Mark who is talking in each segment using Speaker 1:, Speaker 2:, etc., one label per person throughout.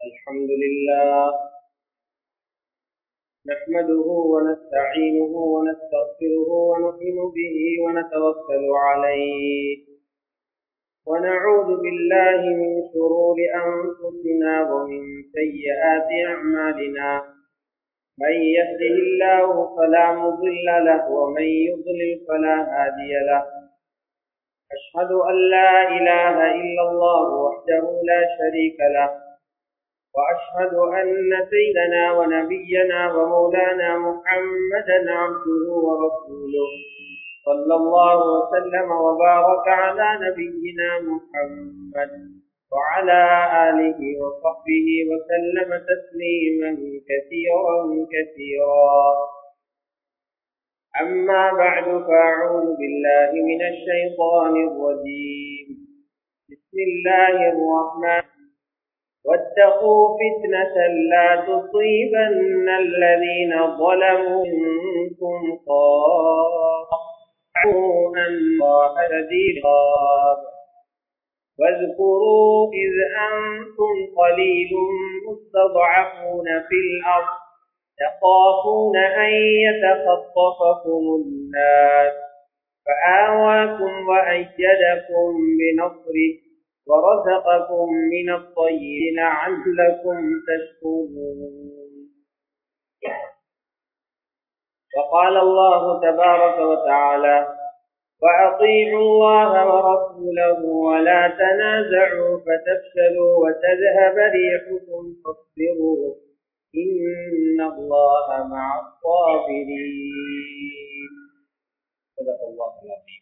Speaker 1: الحمد لله نحمده ونستعينه ونستغفره ونؤمن به ونتوكل عليه ونعوذ بالله من شرور أنفسنا ومن سيئات أعمالنا من يهده الله فلا مضل له ومن يضلل فلا هادي له أشهد أن لا إله إلا الله وحده لا شريك له وأشهد أن سيدنا ونبينا ومولانا محمدا عبده ورسوله صلى الله وسلم وبارك على نبينا محمد وعلى آله وصحبه وسلم تسليما كثيرا كثيرا أما بعد فأعوذ بالله من الشيطان الرجيم بسم الله الرحمن واتقوا فتنة لا تصيبن الذين ظلموا منكم خاصوا أن الله شديد واذكروا إذ أنتم قليل مستضعفون في الأرض تخافون أن يتخطفكم الناس فآواكم وأيدكم بنصره ورزقكم من الطيب لعلكم تشكرون وقال الله تبارك وتعالى وأطيعوا الله ورسوله ولا تنازعوا فتفشلوا وتذهب ريحكم فاصبروا إن الله مع الصابرين صدق الله العظيم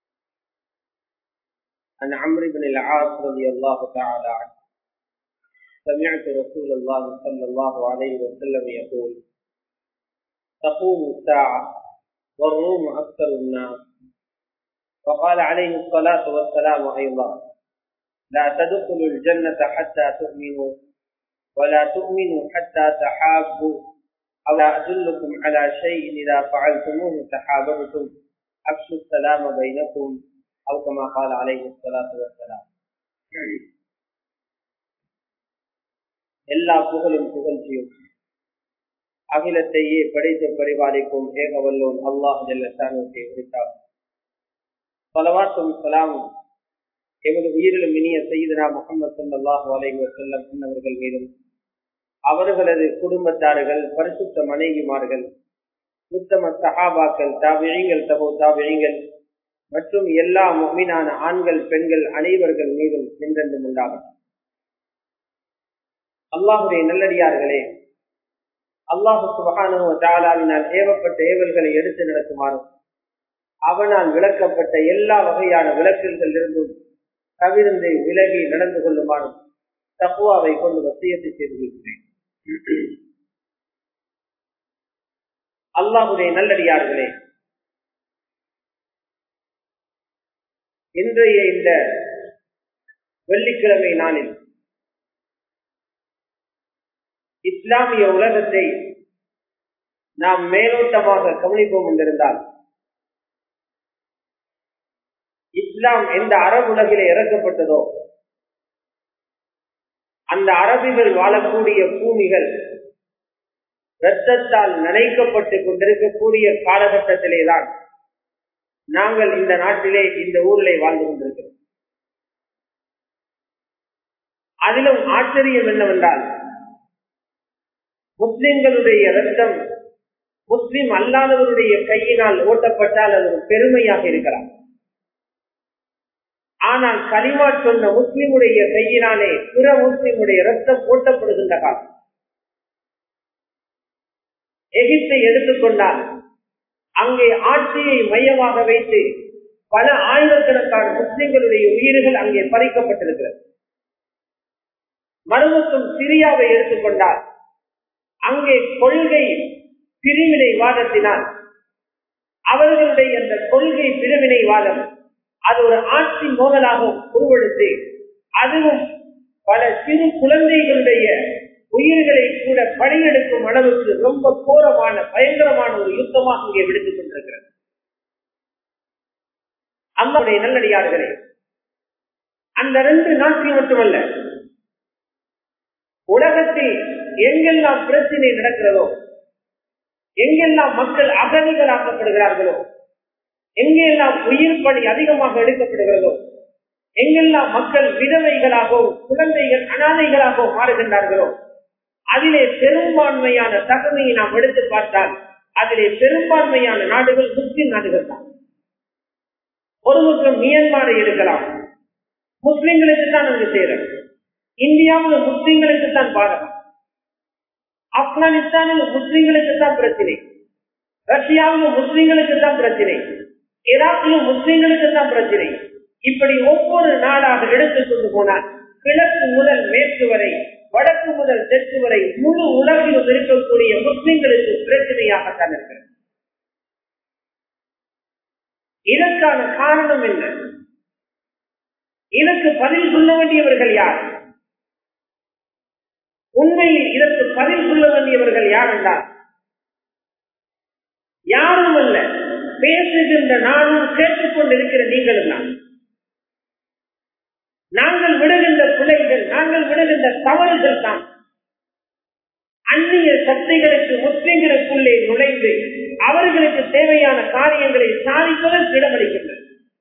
Speaker 1: عن عمرو بن العاص رضي الله تعالى عنه سمعت رسول الله صلى الله عليه وسلم يقول تقوم الساعة والروم أكثر الناس وقال عليه الصلاة والسلام أيضا لا تدخلوا الجنة حتى تؤمنوا ولا تؤمنوا حتى تحابوا أو لا أدلكم على شيء إذا فعلتموه تحاببتم أفشوا السلام بينكم أو كما قال عليه الصلاة والسلام எல்லா புகழும் புகழ்ச்சியும் அகிலத்தையே படைத்து பரிபாலிக்கும் ஏகவல்லோன் அல்லாஹ் ஜல்லத்தானுக்கு உரித்தார் பலவாத்தும் சலாமும் எமது உயிரிலும் இனிய செய்தனா முகமது சல்லாஹு அலைஹி வசல்லம் அன்னவர்கள் மீதும் அவர்களது குடும்பத்தார்கள் பரிசுத்த மனைவிமார்கள் உத்தம சஹாபாக்கள் தாபிழிங்கள் தபோ தாபிழிங்கள் மற்றும் எல்லா மீனான ஆண்கள் பெண்கள் அனைவர்கள் மீதும் என்றென்றும் உண்டாகும் அல்லாஹுடைய நல்லடியார்களே அல்லாஹு சுபகானு தாலாவினால் ஏவப்பட்ட ஏவல்களை எடுத்து நடத்துமாறும் அவனால் விளக்கப்பட்ட எல்லா வகையான விளக்கல்கள் இருந்தும் தவிர்ந்து விலகி நடந்து கொள்ளுமாறும் தக்குவாவை கொண்டு வசியத்தை செய்திருக்கிறேன் அல்லாஹுடைய நல்லடியார்களே இன்றைய இந்த வெள்ளிக்கிழமை நாளில் இஸ்லாமிய உலகத்தை நாம் மேலோட்டமாக கவனிப்போம் என்றிருந்தால் இஸ்லாம் எந்த அரபு உலகிலே இறக்கப்பட்டதோ அந்த அரபிகள் வாழக்கூடிய பூமிகள் இரத்தத்தால் நனைக்கப்பட்டு கொண்டிருக்கக்கூடிய காலகட்டத்திலேதான் நாங்கள் இந்த நாட்டிலே இந்த ஊரிலே வாழ்ந்து கொண்டிருக்கிறோம் அதிலும் ஆச்சரியம் என்னவென்றால் முஸ்லிம்களுடைய ரத்தம் முஸ்லிம் அல்லாதவருடைய கையினால் ஓட்டப்பட்டால் அது பெருமையாக இருக்கலாம் ஆனால் களிமா சொன்ன முஸ்லிமுடைய கையினாலே பிற முஸ்லிமுடைய ரத்தம் ஓட்டப்படுகின்ற காலம் எகிப்தை எடுத்துக்கொண்டால் அங்கே ஆட்சியை மையமாக வைத்து பல ஆயிரக்கணக்கான முஸ்லிம்களுடைய உயிர்கள் அங்கே பறிக்கப்பட்டிருக்கிறது மறுபக்கம் சிரியாவை எடுத்துக்கொண்டால் அங்கே கொள்கை பிரிவினை வாதத்தினால் அவர்களுடைய அந்த கொள்கை பிரிவினை வாதம் அது ஒரு ஆட்சி மோதலாக உருவெடுத்து அதுவும் பல சிறு குழந்தைகளுடைய உயிர்களை கூட பணியெடுக்கும் அளவுக்கு ரொம்ப கோரமான பயங்கரமான ஒரு யுத்தமாக இங்கே விடுத்துக் கொண்டிருக்கிறது அம்மாவுடைய நல்லடியார்களே அந்த ரெண்டு நாட்டில் மட்டுமல்ல உலகத்தில் எங்கெல்லாம் பிரச்சனை நடக்கிறதோ எங்கெல்லாம் மக்கள் அகதிகளாக்கப்படுகிறார்களோ எங்கெல்லாம் உயிர் பணி அதிகமாக எடுக்கப்படுகிறதோ எங்கெல்லாம் மக்கள் விதவைகளாகவும் குழந்தைகள் அனாதைகளாகவும் மாறுகின்றார்களோ அதிலே பெரும்பான்மையான தகமையை நாம் எடுத்து பார்த்தால் அதிலே பெரும்பான்மையான நாடுகள் முஸ்லிம் நாடுகள் தான் ஒரு பக்கம் மியன்மாரை எடுக்கலாம் முஸ்லிம்களுக்கு தான் அங்கு சேரும் இந்தியாவில் முஸ்லிம்களுக்கு தான் பாதகம் ஆப்கானிஸ்தானில் முஸ்லிம்களுக்கு தான் பிரச்சனை ரஷ்யாவில் முஸ்லிம்களுக்கு தான் பிரச்சனை ஈராக்கிலும் முஸ்லிம்களுக்கு தான் பிரச்சனை இப்படி ஒவ்வொரு நாடாக எடுத்துக் கொண்டு போனால் கிழக்கு முதல் மேற்கு வரை வடக்கு முதல் தெற்கு வரை முழு உலகிலும் இருக்கக்கூடிய முஸ்லிம்களுக்கு பிரச்சனையாகத்தான் இருக்கிறது இதற்கான காரணம் என்ன இதற்கு பதில் சொல்ல வேண்டியவர்கள் யார் உண்மையில் இதற்கு பதில் சொல்ல வேண்டியவர்கள் யார் என்றால் யாரும் அல்ல பேசுகின்ற நானும் கேட்டுக்கொண்டிருக்கிற நீங்களும் தான் நாங்கள் விடுகின்ற பிள்ளைகள் நாங்கள் விடுகின்ற தவறுகள் தான் அந்நிய சக்திகளுக்கு முஸ்லிம்களுக்குள்ளே நுழைந்து அவர்களுக்கு தேவையான காரியங்களை சாதிப்பதற்கு இடமளிக்கின்றன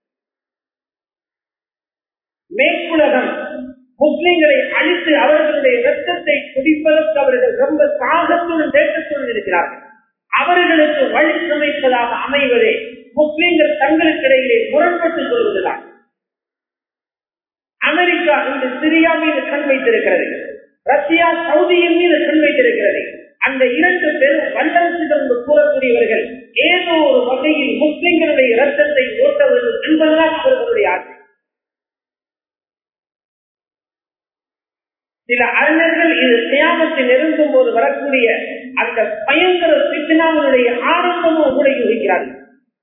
Speaker 1: மேற்குலகம் முஸ்லிம்களை அழித்து அவர்களுடைய ரத்தத்தை குடிப்பதற்கு அவர்கள் ரொம்ப தாகத்துடன் தேட்டத்துடன் இருக்கிறார்கள் அவர்களுக்கு வழி சமைப்பதாக அமைவதே முஸ்லிம்கள் தங்களுக்கு இடையிலே முரண்பட்டுக் கொள்வதுதான் அமெரிக்கா இன்று சிரியா மீது கண் வைத்திருக்கிறது ரஷ்யா சவுதியின் மீது கண் வைத்திருக்கிறது அந்த இரண்டு பெரும் வல்லரசுகள் என்று கூறக்கூடியவர்கள் ஏதோ ஒரு வகையில் முஸ்லிம்களுடைய இரத்தத்தை ஓட்ட வேண்டும் என்பதுதான் அவர்களுடைய ஆசை சில அறிஞர்கள் இது தியாகத்தை நெருங்கும் போது வரக்கூடிய அந்த பயங்கர பிச்சனாவினுடைய ஆரம்பமும் கூட யோசிக்கிறார்கள்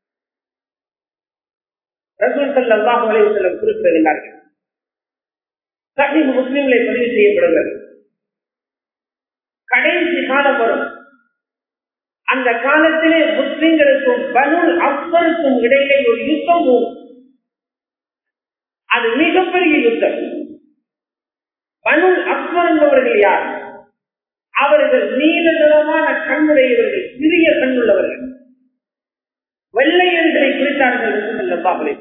Speaker 1: ரசூல் சல்லாஹ் அலைவசல்லம் குறிப்பிடுகிறார்கள் சஹி முஸ்லிம்களை பதிவு செய்யப்படுகிறது கடைசி காலம் வரும் அந்த காலத்திலே முஸ்லிம்களுக்கும் பனுல் அக்பருக்கும் இடையிலே ஒரு யுத்தம் போகும் அது மிகப்பெரிய யுத்தம் பனுல் அக்பர் என்பவர்கள் யார் அவர்கள் நீல நிறமான கண்ணுடையவர்கள் சிறிய கண்ணுள்ளவர்கள் வெள்ளையர்களை குறித்தார்கள் என்று சொல்லப்பாங்களே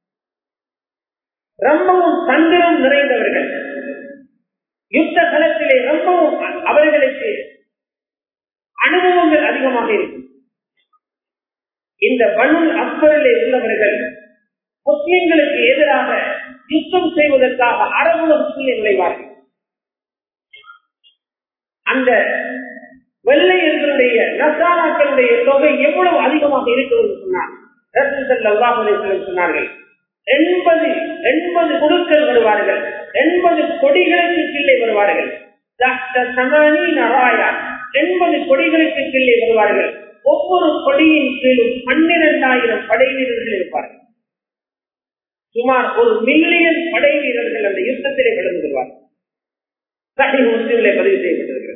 Speaker 1: ரொம்பவும் தந்திரம் நிறைந்தவர்கள் யுத்த களத்திலே ரொம்பவும் அவர்களுக்கு அனுபவங்கள் அதிகமாக இருக்கும் இந்த பனுல் அக்பரிலே உள்ளவர்கள் முஸ்லிம்களுக்கு எதிராக யுத்தம் செய்வதற்காக அரபுல முஸ்லிம் நுழைவார்கள் அந்த வெள்ளையர்களுடைய நசாராக்களுடைய தொகை எவ்வளவு அதிகமாக இருக்கிறது சொன்னார் சொன்னார்கள் எண்பது எண்பது குழுக்கள் வருவார்கள் எண்பது கொடிகளுக்கு கீழே வருவார்கள் டாக்டர் சமானி நராயா எண்பது கொடிகளுக்கு கீழே வருவார்கள் ஒவ்வொரு கொடியின் கீழும் பன்னிரண்டாயிரம் படை வீரர்கள் இருப்பார்கள் சுமார் ஒரு மில்லியன் படை வீரர்கள் அந்த யுத்தத்திலே கலந்து கொள்வார்கள் சஹி முஸ்லிம்களை பதிவு செய்யப்பட்டிருக்கிறது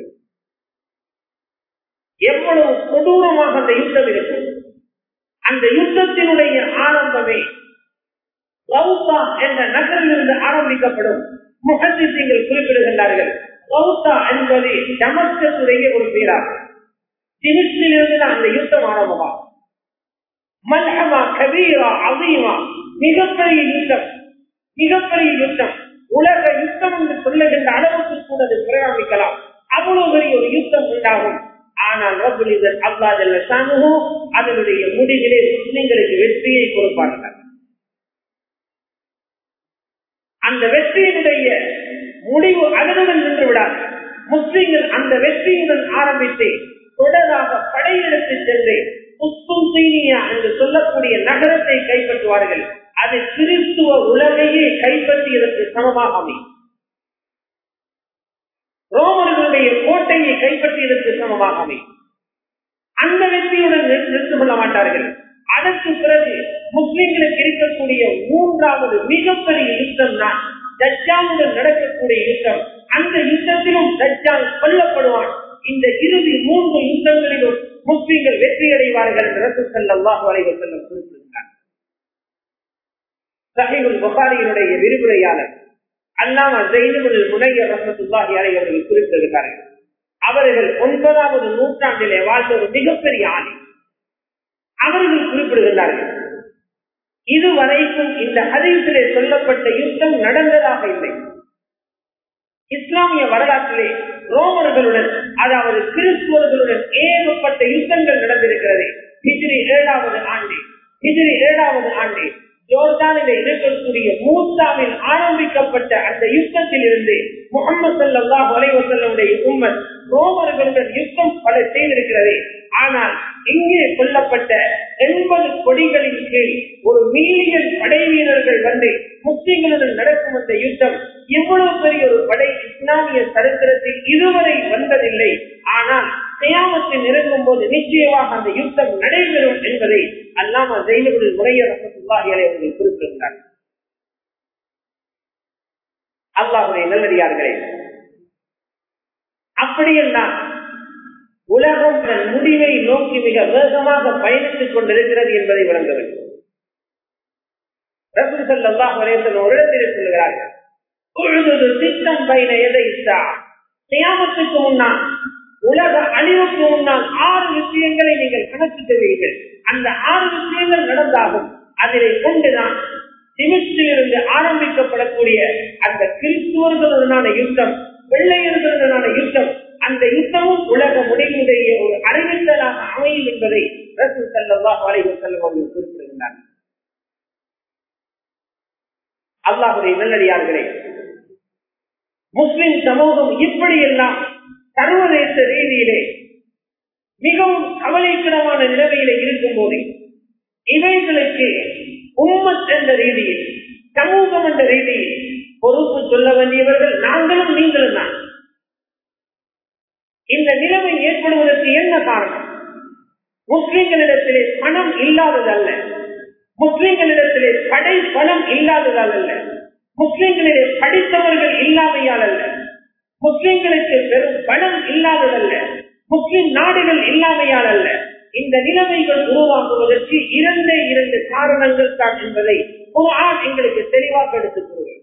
Speaker 1: எவ்வளவு கொடூரமாக அந்த யுத்தம் இருக்கும் அந்த யுத்தத்தினுடைய ஆரம்பமே ரவுசா என்ற நகரிலிருந்து ஆரம்பிக்கப்படும் முகத்திசைகள் குறிப்பிடுகின்றார்கள் ரவுசா என்பது டமஸ்கத்துடைய ஒரு பேராகும் தினிசிலிருந்து அந்த யுத்தம் ஆரம்பமாகும் மல்ஹமா கபீரா அதீமா மிகப்பெரிய யுத்தம் மிகப்பெரிய யுத்தம் உலக யுத்தம் என்று சொல்லுகின்ற அளவுக்கு கூட அது பிரயாணிக்கலாம் அவ்வளவு பெரிய ஒரு யுத்தம் உண்டாகும் ஆனால் ரபுலிதர் அல்லா ஜல்ல சாமுகம் அதனுடைய முடிவிலே முஸ்லிம்களுக்கு வெற்றியை கொடுப்பார்கள் அந்த வெற்றியினுடைய முடிவு அதனுடன் நின்று விடாது முஸ்லிம்கள் அந்த வெற்றியுடன் ஆரம்பித்து தொடராக படையெடுத்து சென்று புத்தும் சீனியா என்று சொல்லக்கூடிய நகரத்தை கைப்பற்றுவார்கள் அது கிறிஸ்துவ உலகையே கைப்பற்றியதற்கு சமமாக அமையும் ரோமர்களுடைய கோட்டையை கைப்பற்றியதற்கு சமமாக அமையும் அந்த வெற்றியுடன் நிறுத்திக் கொள்ள மாட்டார்கள் அதற்கு பிறகு முஸ்லிம்களுக்கு இருக்கக்கூடிய மூன்றாவது மிகப்பெரிய யுத்தம் தான் தஜ்ஜாலுடன் நடக்கக்கூடிய யுத்தம் அந்த யுத்தத்திலும் தஜ்ஜால் கொல்லப்படுவான் இந்த இறுதி மூன்று யுத்தங்களிலும் முஸ்லிம்கள் வெற்றி அடைவார்கள் ரசூசல்லாஹு அலைவர் செல்லம் குறிப்பிடுகிறார் சஹீபுல் புகாரியினுடைய விரிவுரையாளர் அல்லாம ஜெயினுடைய முனைய ரஹமத்துல்லாஹி அலைஹி அவர்கள் குறிப்பிட்டிருக்கிறார்கள் அவர்கள் ஒன்பதாவது நூற்றாண்டிலே வாழ்ந்த ஒரு மிகப்பெரிய ஆணி அவர்கள் குறிப்பிடுகிறார்கள் இதுவரைக்கும் இந்த ஹதீஸிலே சொல்லப்பட்ட யுத்தம் நடந்ததாக இல்லை இஸ்லாமிய வரலாற்றிலே ரோமர்களுடன் அதாவது கிறிஸ்துவர்களுடன் ஏகப்பட்ட யுத்தங்கள் நடந்திருக்கிறது ஹிஜ்ரி ஏழாவது ஆண்டு ஹிஜ்ரி ஏழாவது ஆண்டு ஜோர்தானிலே இருக்கக்கூடிய மூசாவில் ஆரம்பிக்கப்பட்ட அந்த யுத்தத்தில் இருந்து முகமது சல்லாஹ் அலைவசல்லுடைய உம்மன் ரோமர்களுடன் யுத்தம் பல செய்திருக்கிறது ஆனால் இங்கே கொல்லப்பட்ட எண்பது கொடிகளின் கீழ் ஒரு மில்லியன் படை வீரர்கள் வந்து முஸ்லிம்களுடன் நடக்கும் அந்த யுத்தம் இவ்வளவு பெரிய ஒரு படை இஸ்லாமிய சரித்திரத்தில் இதுவரை வந்ததில்லை ஆனால் கயாமத்தில் இறங்கும் போது நிச்சயமாக அந்த யுத்தம் நடைபெறும் என்பதை அல்லாம ஜெயிலுடைய முறையரசுல்லாஹி அவர்கள் குறிப்பிடுகிறார் அல்லாஹுடைய நல்லடியார்களே அப்படியெல்லாம் உலகம் தன் முடிவை நோக்கி மிக வேகமாக பயணித்துக் கொண்டிருக்கிறது என்பதை விளங்க வேண்டும் ரசூல் அல்லாஹ் வரையத்தில் ஒரு இடத்தில் சொல்லுகிறார்கள் பொழுது திட்டம் பயண எதை தியாமத்துக்கு முன்னால் உலக அழிவுக்கு முன்னால் ஆறு விஷயங்களை நீங்கள் கணக்கு செய்வீர்கள் அந்த ஆறு விஷயங்கள் நடந்தாகும் அதிலே கொண்டுதான் திமிஷ்டிலிருந்து ஆரம்பிக்கப்படக்கூடிய அந்த கிறிஸ்துவர்களுடனான யுத்தம் வெள்ளையர்களுடனான யுத்தம் அந்த யுத்தமும் உலக முடிவுடைய ஒரு அறிவித்தலாக அமையும் என்பதை ரசூ செல்லவா வரைவு செல்வம் குறிப்பிடுகின்றார் அல்லாஹுடைய நல்லடியார்களே முஸ்லிம் சமூகம் இப்படியெல்லாம் சர்வதேச ரீதியிலே மிகவும் கவலைக்கிடமான நிலைமையில இருக்கும் போது இவைகளுக்கு உம்மத் என்ற ரீதியில் சமூகம் என்ற ரீதியில் பொறுப்பு சொல்ல வேண்டியவர்கள் நாங்களும் நீங்களும் தான் இந்த நிலைமை ஏற்படுவதற்கு என்ன காரணம் முஸ்லிம்களிடத்திலே பணம் இல்லாததல்ல முஸ்லிம்களிடத்திலே படை பணம் இல்லாததால் அல்ல முஸ்லிம்களிலே படித்தவர்கள் இல்லாமையால் அல்ல முஸ்லிம்களுக்கு பெரும் பணம் இல்லாததல்ல முஸ்லிம் நாடுகள் இல்லாமையால் அல்ல இந்த நிலைமைகள் உருவாக்குவதற்கு இரண்டே இரண்டு காரணங்கள் தான் என்பதை ஒரு ஆண் எங்களுக்கு தெளிவாக எடுத்துக் கொள்கிறேன்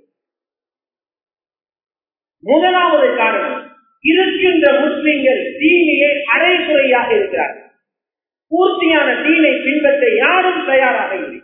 Speaker 1: முதலாவது காரணம் இருக்கின்ற முஸ்லிம்கள் தீனிலே அரைகுறையாக இருக்கிறார்கள் பூர்த்தியான தீனை பின்பற்ற யாரும் தயாராக இல்லை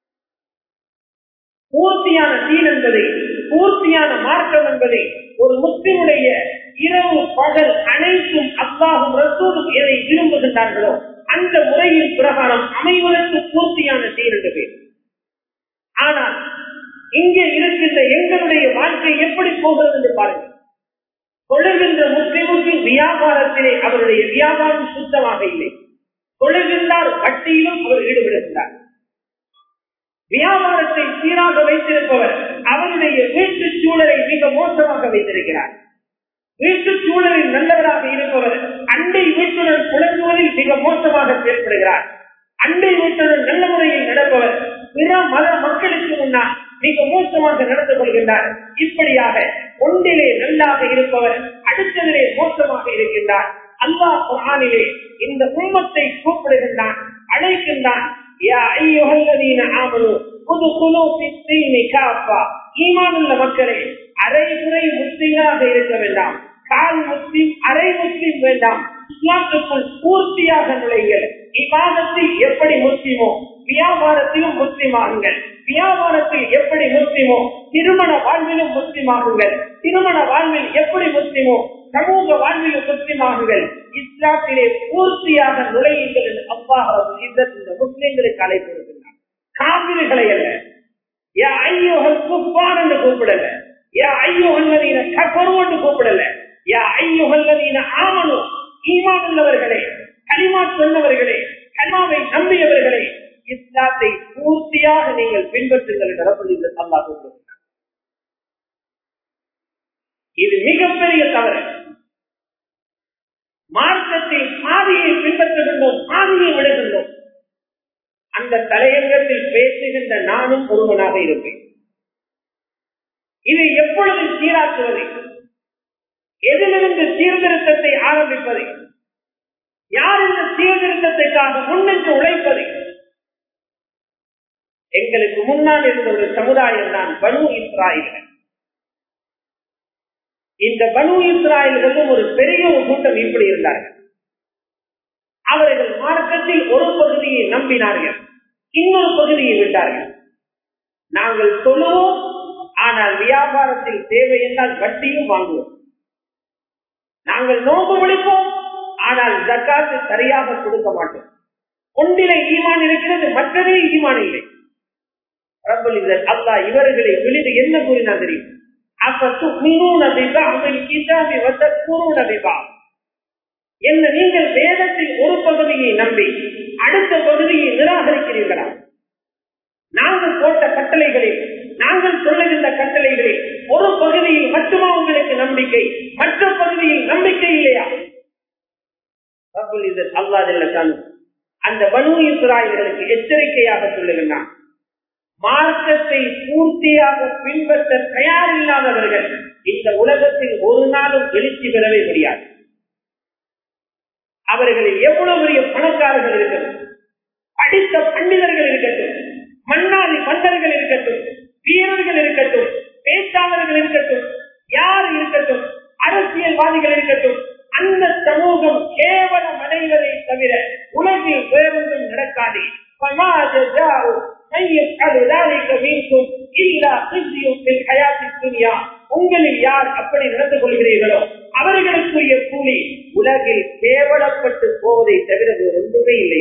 Speaker 1: பூர்த்தியான தீன் என்பதை பூர்த்தியான மார்க்கம் என்பதை ஒரு முஸ்லிமுடைய இரவு பகல் அனைத்தும் அல்லாஹும் ரசூலும் எதை விரும்புகின்றார்களோ அந்த முறையின் பிரகாரம் அமைவதற்கு பூர்த்தியான தீன் என்று பேர் ஆனால் இங்கே இருக்கின்ற எங்களுடைய வாழ்க்கை எப்படி போகிறது என்று பாருங்கள் தொழுகின்ற முஸ்லிமுக்கு வியாபாரத்திலே அவருடைய வியாபாரம் சுத்தமாக இல்லை தொழுகின்றார் வட்டியிலும் அவர் ஈடுபடுகிறார் வியாபாரத்தை சீராக வைத்திருப்பவர் அவருடைய வீட்டு சூழலை மிக மோசமாக வைத்திருக்கிறார் வீட்டு சூழலில் நல்லவராக இருப்பவர் அண்டை வீட்டுடன் புலங்குவதில் மிக மோசமாக செயல்படுகிறார் அண்டை வீட்டுடன் நல்ல முறையில் நடப்பவர் பிற மத மக்களுக்கு முன்னால் மிக மோசமாக நடந்து கொள்கின்றார் இப்படியாக ஒன்றிலே நல்லாக இருப்பவர் அடுத்ததிலே மோசமாக இருக்கின்றார் அல்லாஹ் குரானிலே இந்த உம்மத்தை கூப்பிடுகின்றான் அழைக்கின்றான் மக்களே அரைகுறை முஸ்லிம்களாக இருக்க வேண்டாம் கால் முஸ்லிம் அரை முஸ்லிம் வேண்டாம் இஸ்லாத்துக்குள் பூர்த்தியாக நுழைங்கள் இவ்வாதத்தில் எப்படி முஸ்லிமோ வியாபாரத்திலும் முஸ்லிமாகுங்கள் வியாபாரத்தில் எப்படி முஸ்லிமோ திருமண வாழ்விலும் முஸ்லிமாகுங்கள் திருமண வாழ்வில் எப்படி முஸ்லிமோ சமூக வாழ்விலும் முஸ்லிமாகுங்கள் இஸ்லாத்திலே பூர்த்தியாக நுழையுங்கள் என்று அப்பாஹ் இந்த முஸ்லிம்களுக்கு அழைப்பு இருக்கின்றார் காவிரிகளை அல்ல யா ஐயோகல் குப்பான் என்று கூப்பிடல யா ஐயோகல்லதீன கபரு என்று கூப்பிடல யா ஐயோகல்லதீன ஆமனு ஈமான் உள்ளவர்களே கனிமா சொன்னவர்களே கனிமாவை நம்பியவர்களே இஸ்லாத்தை பூர்த்தியாக நீங்கள் பின்பற்றுங்கள் என்று ரப்பல் அல்லா கூப்பிடுகிறார் இது மிகப்பெரிய தவறு மார்க்கத்தை பாதியை பின்பற்றுகின்றோம் பாதியை விடுகின்றோம் அந்த தலையங்கத்தில் பேசுகின்ற நானும் ஒருவனாக இருப்பேன் இதை எப்பொழுது சீராக்குவது எதிலிருந்து சீர்திருத்தத்தை ஆரம்பிப்பது யார் இந்த சீர்திருத்தத்திற்காக முன்னின்று உழைப்பது எங்களுக்கு முன்னால் இருந்த ஒரு சமுதாயம் தான் பனு இஸ்ராயல்கள் இந்த பனு இஸ்ராயல்களும் ஒரு பெரிய ஒரு கூட்டம் இப்படி இருந்தார்கள் அவர்கள் மார்க்கத்தில் ஒரு பகுதியை நம்பினார்கள் இன்னொரு பகுதியை விட்டார்கள் நாங்கள் சொல்லுவோம் ஆனால் வியாபாரத்தில் தேவை என்றால் வட்டியும் வாங்குவோம் நாங்கள் நோக்கு முடிப்போம் ஆனால் ஜக்காத்து சரியாக கொடுக்க மாட்டோம் ஒன்றிலே ஈமான் இருக்கிறது மற்றதே ஈமான் இல்லை அல்லா இவர்களை விழுது என்ன கூறினா தெரியும் என்ன நீங்கள் வேதத்தில் ஒரு பகுதியை நம்பி அடுத்த பகுதியை நிராகரிக்கிறீர்களா நாங்கள் போட்ட கட்டளைகளில் நாங்கள் சொல்லுகின்ற கட்டளைகளில் ஒரு பகுதியில் மட்டுமா உங்களுக்கு நம்பிக்கை மற்ற பகுதியில் நம்பிக்கை இல்லையா அல்லாதில்ல அந்த பனு இஸ்ராயல்களுக்கு எச்சரிக்கையாக சொல்லுகின்றான் மார்க்கத்தை பூர்த்தியாக பின்பற்ற தயார் இல்லாதவர்கள் இந்த உலகத்தில் ஒரு நாளும் எழுச்சி பெறவே முடியாது அவர்களில் எவ்வளவு பெரிய பணக்காரர்கள் இருக்கட்டும் படித்த பண்டிதர்கள் இருக்கட்டும் மன்னாதி மன்னர்கள் இருக்கட்டும் வீரர்கள் இருக்கட்டும் பேச்சாளர்கள் இருக்கட்டும் யார் இருக்கட்டும் அரசியல்வாதிகள் இருக்கட்டும் அந்த சமூகம் கேவலம் அடைவதை தவிர உலகில் வேறொன்றும் நடக்காது உங்களில் யார் அப்படி நடந்து கொள்கிறீர்களோ அவர்களுக்குரிய கூலி உலகில் கேவலப்பட்டு போவதை தவிர ஒன்றுமே இல்லை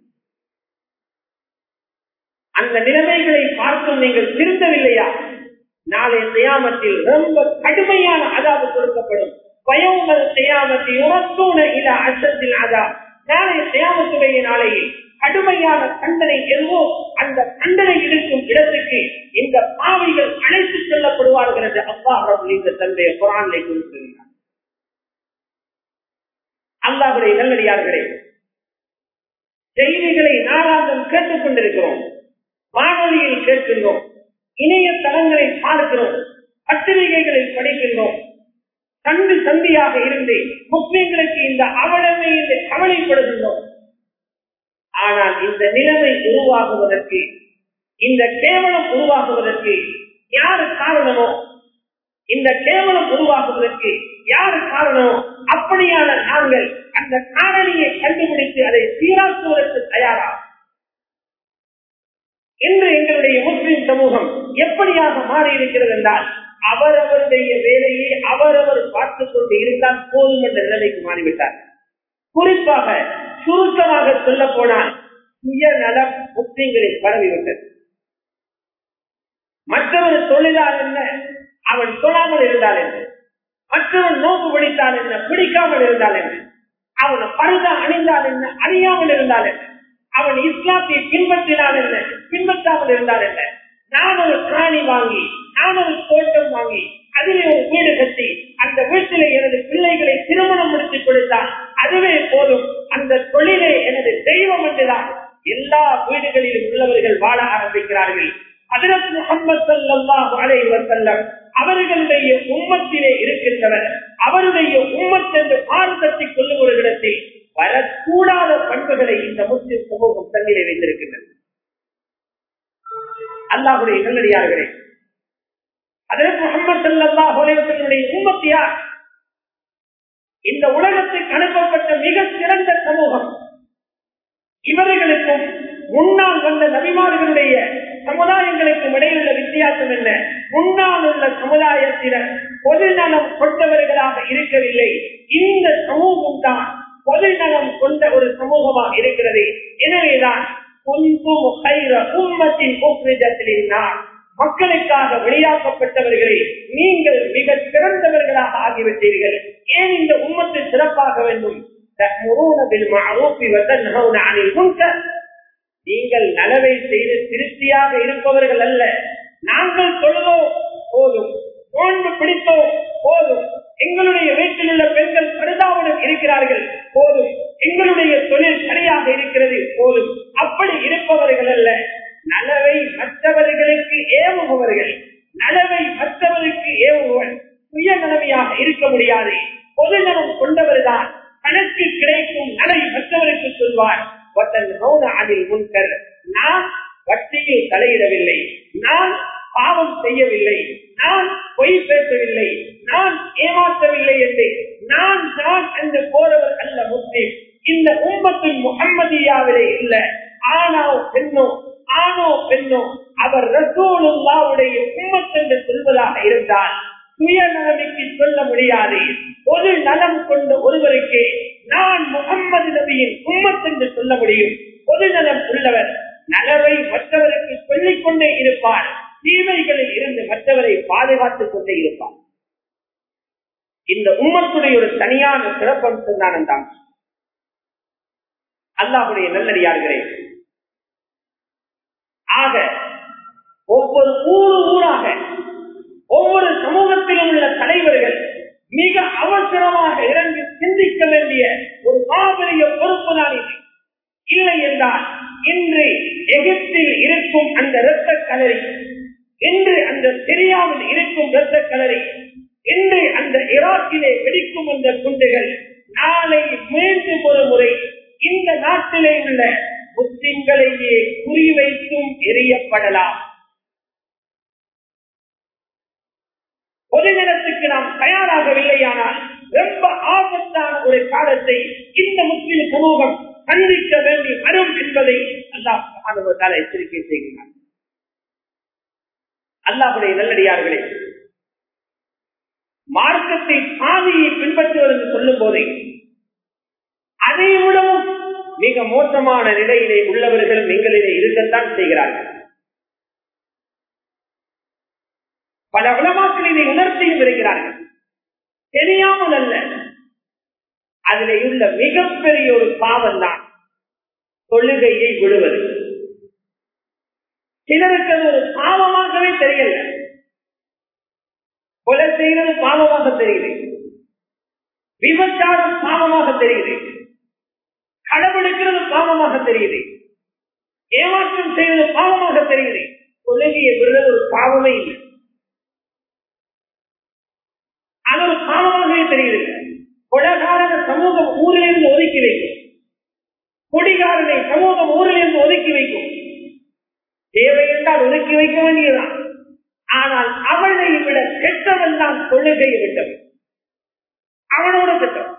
Speaker 1: அந்த நிலைமைகளை பார்த்தும் நீங்கள் திருந்தவில்லையா நாளை செய்யாமத்தில் ரொம்ப கடுமையான அதாவு கொடுக்கப்படும் பயவுமல் செய்யாமத்தில் உரத்தூன இல அச்சத்தில் அதா நாளை செய்யாமத்துடைய நாளையில் கடுமையான தண்டனை எதுவோ அந்த தண்டனை இருக்கும் இடத்துக்கு இந்த பாவைகள் அழைத்து செல்லப்படுவார்கள் என்று அப்பா இந்த தந்தைய குரானை குறிப்பிடுகிறார் அல்லாவுடைய நல்லடியார்களே செய்திகளை நாளாந்தம் கேட்டுக் கொண்டிருக்கிறோம் வானொலியில் கேட்கின்றோம் இணையதளங்களை பார்க்கிறோம் பத்திரிகைகளை படிக்கின்றோம் சண்டு சந்தியாக இருந்து முஸ்லிம்களுக்கு இந்த அவலமை என்று கவலைப்படுகின்றோம் ஆனால் இந்த நிலைமை உருவாகுவதற்கு இந்த கேவலம் உருவாகுவதற்கு யாரு காரணமோ இந்த கேவலம் உருவாகுவதற்கு யாரு காரணமோ அப்படியான நாங்கள் அந்த காரணியை கண்டுபிடித்து அதை சீராக்குவதற்கு தயாரா இன்று எங்களுடைய முஸ்லிம் சமூகம் எப்படியாக மாறி இருக்கிறது என்றால் அவரவருடைய வேலையை அவரவர் பார்த்துக் கொண்டு இருந்தால் போதும் என்ற நிலைமைக்கு மாறிவிட்டார் குறிப்பாக சுருக்கமாக சொல்ல போனால் சுயநலம் முஸ்லிம்களில் பரவிவிட்டது மற்றவன் தொழிலால் என்ன அவன் தொழாமல் இருந்தால் என்ன மற்றவன் நோக்கு பிடித்தால் என்ன பிடிக்காமல் இருந்தால் என்ன அவன் பருதா அணிந்தால் என்ன அணியாமல் இருந்தால் என்ன அவன் இஸ்லாத்தை பின்பற்றினால் என்ன பின்பற்றாமல் இருந்தால் என்ன நான் ஒரு பிராணி வாங்கி நான் ஒரு தோட்டம் வாங்கி அதிலே ஒரு வீடு கட்டி அந்த வீட்டிலே எனது பிள்ளைகளை திருமணம் முடித்து கொடுத்தால் அதுவே போதும் அந்த தொழிலே எனது தெய்வம் என்றுதான் எல்லா வீடுகளிலும் உள்ளவர்கள் வாழ ஆரம்பிக்கிறார்கள் அதற்கு முகமது சல்லாஹ் அலைவர் செல்லம் அவர்களுடைய உம்மத்திலே இருக்கின்றவர் அவருடைய உம்மத் என்று பாரதத்தை கொள்ளுவர்களிடத்தில் வரக்கூடாத பண்புகளை இந்த முஸ்லிம் சமூகம் தன்னிலை வைத்திருக்கின்றது அல்லாஹுடைய நல்லடியார்களே அதற்கு முகமது சல்லா உலகத்தினுடைய உம்மத்தியார் இந்த உலகத்துக்கு அனுப்பப்பட்ட மிக சிறந்த சமூகம் இவர்களுக்கும் முன்னால் வந்த நபிமார்களுடைய சமுதாயங்களுக்கும் இடையிலுள்ள வித்தியாசம் என்ன முன்னால் உள்ள சமுதாயத்தினர் பொது நலம் கொண்டவர்களாக இருக்கவில்லை இந்த சமூகம் தான் பொது நலம் கொண்ட ஒரு சமூகமாக இருக்கிறது எனவேதான் மக்களுக்காக வெளியாக்கப்பட்டவர்களே நீங்கள் மிக சிறந்தவர்களாக ஆகிவிட்டீர்கள் ஏன் இந்த உம்மத்தை சிறப்பாக வேண்டும் நீங்கள் நலவை செய்து திருப்தியாக இருப்பவர்கள் அல்ல நாங்கள் சொல்லுவோம் போதும் நோன்பு பிடித்தோம் போதும் எங்களுடைய வீட்டில் உள்ள பெண்கள் பரிதாவுடன் இருக்கிறார்கள் போதும் எங்களுடைய தொழில் சரியாக இருக்கிறது போதும் அப்படி இருப்பவர்கள் அல்ல நலவை மற்றவர்களுக்கு ஏவுபவர்கள் நலவை மற்றவருக்கு ஏவுபவன் சுயநலமையாக இருக்க முடியாது பொது நலம் கொண்டவர்தான் தனக்கு கிடைக்கும் நலை மற்றவருக்கு சொல்வார் அதில் முன்கர் நான் வட்டியில் தலையிடவில்லை நான் பாவம் செய்யவில்லை நான் பொய் பேசவில்லை நான் ஏமாற்ற கொண்ட ஒருவருக்கு நான் முகம்மது நபியின் உம்மத் என்று சொல்ல முடியும் பொதுநலம் உள்ளவர் நலவை மற்றவருக்கு சொல்லிக் கொண்டே இருப்பார் தீமைகளில் இருந்து மற்றவரை பாதுகாத்துக் கொண்டே இருப்பார் இந்த உம்மத்துடைய ஒரு தனியான சிறப்பம்சம் தான் அந்த அம்சம் அல்லாஹுடைய நல்லடியார்களே ஆக ஒவ்வொரு ஊரு ஊராக ஒவ்வொரு சமூகத்திலும் உள்ள தலைவர்கள் மிக அவசரமாக இறங்கி சிந்திக்க வேண்டிய ஒரு மாபெரிய பொறுப்பு தான் இது இல்லை என்றால் இன்று எகிப்தில் இருக்கும் அந்த இரத்த கலரி இன்று அந்த சிரியாவில் இருக்கும் இரத்த கலரி இன்று அந்த ஈராக்கிலே வெடிக்கும் அந்த குண்டுகள் நாளை மீண்டும் ஒரு முறை இந்த நாட்டிலே உள்ள முஸ்லிம்களையே குறிவைத்தும் எரியப்படலாம் பொதுநலத்துக்கு நாம் தயாராகவில்லையானால் ரொம்ப ஆபத்தான ஒரு காலத்தை இந்த முஸ்லிம் சமூகம் சந்திக்க வேண்டி வரும் என்பதை அல்லாஹ் எச்சரிக்கை செய்கிறார் அல்லாஹுடைய நல்லடியார்களே மார்க்கத்தை பாதையை பின்பற்றுவது என்று சொல்லும் போதே அதை விடவும் மிக மோசமான நிலையிலே உள்ளவர்கள் நீங்களிலே இருக்கத்தான் செய்கிறார்கள் பல உலமாக்கள் இதை உணர்த்தியும் இருக்கிறார்கள் தெரியாமல் அல்ல அதிலே உள்ள மிகப்பெரிய ஒரு பாவம் தான் தொழுகையை விடுவது சிலருக்கு அது ஒரு பாவமாகவே தெரியல கொலை செய்வது பாவமாக தெரியுது விபச்சாரம் பாவமாக தெரியுது கடவுளுக்கிறது பாவமாக தெரியுது ஏமாற்றம் செய்வது பாவமாக தெரியுது தொழுகையை விடுவது ஒரு பாவமே இல்லை அது ஒரு பாவமாகவே தெரியுது கொலகாரன சமூகம் ஊரிலிருந்து ஒதுக்கி வைக்கும் குடிகாரனை சமூகம் ஊரிலிருந்து ஒதுக்கி வைக்கும் தேவை என்றால் ஒதுக்கி வைக்க வேண்டியதுதான் ஆனால் அவனை விட கெட்டவன் தான் தொழுகையை விட்டவன் அவனோட கெட்டவன்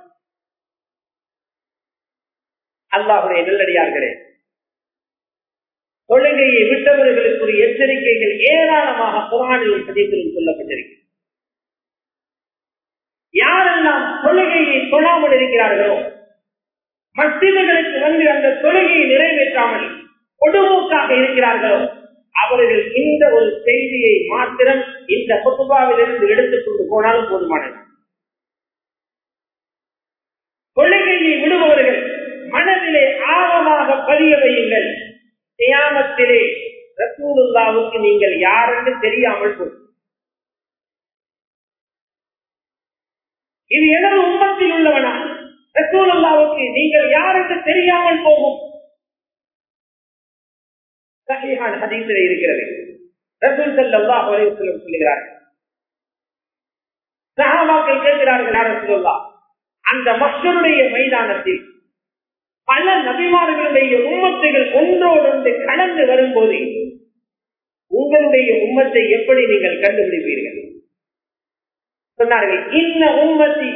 Speaker 1: அல்லாஹுடைய நல்லடியார்களே தொழுகையை விட்டவர்களுக்குரிய எச்சரிக்கைகள் ஏராளமாக குரானிலும் பதிப்பிலும் சொல்லப்பட்டிருக்கிறது யாரெல்லாம் தொழுகையை தொழாமல் இருக்கிறார்களோ மத்தியர்களுக்கு வந்து அந்த தொழுகையை நிறைவேற்றாமல் கொடுமூக்காக இருக்கிறார்களோ அவர்கள் இந்த ஒரு செய்தியை மாத்திரம் இந்த பொதுவாவிலிருந்து எடுத்துக் கொண்டு போனாலும் போதுமானது தொழுகையை விடுபவர்கள் மனதிலே ஆழமாக பதிய வையுங்கள் தியானத்திலே ரசூலுல்லாவுக்கு நீங்கள் யாரென்று தெரியாமல் போகும் இது எனது உண்மத்தில் உள்ளவனா ரசூலுல்லாவுக்கு நீங்கள் யாரென்று தெரியாமல் போகும் சஹீஹான் ஹதீஸில் இருக்கிறது ரசூல் ஸல்லல்லாஹு அலைஹி வஸல்லம் சொல்கிறார்கள் சஹாபாக்கள் கேட்கிறார்கள் யார் ரசூலுல்லாஹ் அந்த மக்களுடைய மைதானத்தில் பல நபிமார்களுடைய உம்மத்துகள் ஒன்றோடொன்று கலந்து வரும்போது உங்களுடைய உம்மத்தை எப்படி நீங்கள் கண்டுபிடிப்பீர்கள் சொன்னார்கள் இன்ன உம்மத்தி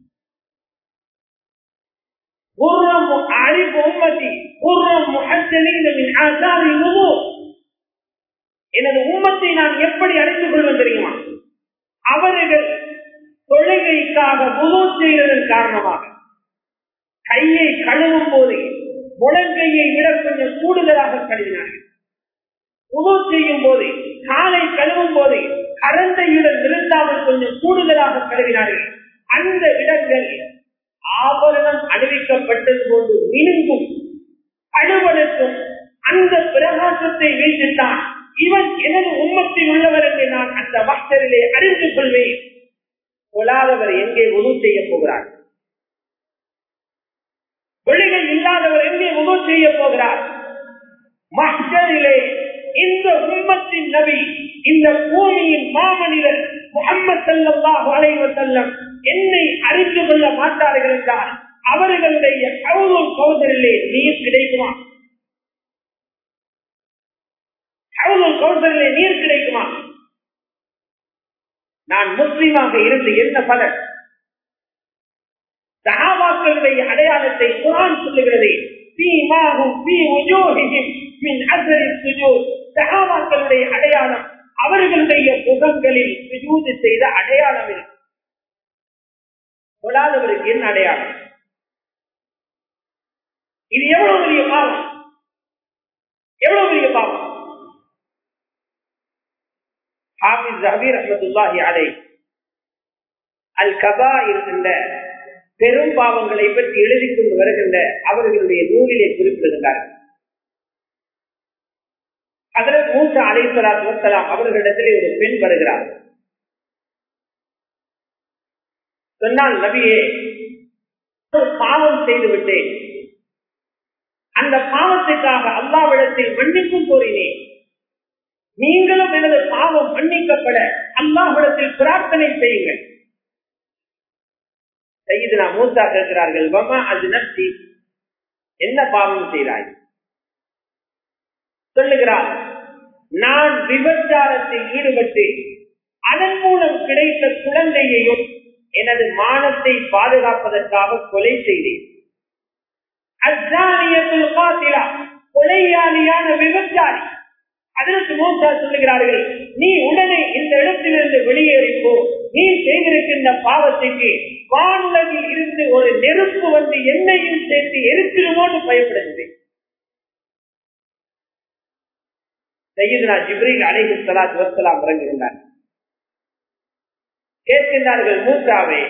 Speaker 1: குர்ரம் அழிப்பு உம்மத்தி குர்ரம் முஹத்தலின் ஆசாரி உமு எனது உம்மத்தை நான் எப்படி அறிந்து கொள்வது தெரியுமா அவர்கள் தொழுகைக்காக முழு செய்வதன் காரணமாக கையை கழுவும் போது முழங்கையை விட கொஞ்சம் கூடுதலாக கழுவினார்கள் உதவு செய்யும் போது காலை கழுவும் போது கரண்டையுடன் நிறுத்தாமல் கொஞ்சம் கூடுதலாக கழுவினார்கள் அந்த இடங்கள் ஆபரணம் அணிவிக்கப்பட்டது போன்று மினுங்கும் அலுவலுக்கும் அந்த பிரகாசத்தை வைத்துத்தான் இவன் எனது உம்மத்தில் உள்ளவர் என்று நான் அந்த வாக்தரிலே அறிந்து கொள்வேன் கொள்ளாதவர் எங்கே உதவு செய்ய போகிறார் ஒளிகள் இல்லாதவர் எங்கே உதவு செய்ய போகிறார் மக்களிலே இந்த உம்மத்தின் நபி இந்த பூமியின் மாமனிதர் முகமது சல்லாஹு அலைவசல்லம் என்னை அறிந்து கொள்ள மாட்டார்கள் என்றால் அவர்களுடைய கௌரவ கௌதரிலே நீர் கிடைக்குமா கௌரவ கௌதரிலே நீர் கிடைக்குமா நான் முஸ்லீமாக இருந்து என்ன பலன் சகாபாக்களுடைய அடையாளத்தை குரான் சொல்லுகிறது சகாபாக்களுடைய அடையாளம் அவர்களுடைய முகங்களில் சுஜூது செய்த அடையாளம் இருக்கு தொழாதவருக்கு என்ன அடையாளம் இது எவ்வளவு பெரிய பாவம் எவ்வளவு பெரிய பாவம் ஹாபிஸ் ஜபீர் அஹமதுல்லாஹி அலை அல் கபா இருக்கின்ற பெரும் பாவங்களை பற்றி எழுதி கொண்டு வருகின்ற அவர்களுடைய நூலிலே குறிப்பிடுகின்றார்கள் அதற்கு மூசா அலைசலாத் வசலாம் அவர்களிடத்திலே ஒரு பெண் வருகிறார் சொன்னால் நபியே ஒரு பாவம் செய்து விட்டேன் அந்த பாவத்துக்காக அல்லாவிடத்தில் மன்னிப்பும் கோரினேன் நீங்களும் எனது பாவம் மன்னிக்கப்பட அல்லாஹிடத்தில் பிரார்த்தனை செய்யுங்கள் செய்து நான் மூத்தா கேட்கிறார்கள் வமா அது நப்தி என்ன பாவம் செய்தாய் சொல்லுகிறார் நான் விபச்சாரத்தில் ஈடுபட்டு அதன் மூலம் கிடைத்த குழந்தையையும் எனது மானத்தை பாதுகாப்பதற்காக கொலை செய்தேன் அஜானியத்தில் பாத்திரா கொலையாளியான விபச்சாரி அதற்கு மூத்தா சொல்லுகிறார்கள் நீ உடனே இந்த இடத்திலிருந்து வெளியேறிப்போ நீ செய்திருக்கின்ற பாவத்துக்கு வானுலகில் இருந்து ஒரு நெருப்பு வந்து என்னையும் சேர்த்து எரித்திருமோன்னு பயப்படுகிறேன் சையதுனா ஜிப்ரீல் அலைஹி ஸலாத்து வஸலாம் இறங்குகின்றார் கேட்கின்றார்கள் மூசாவே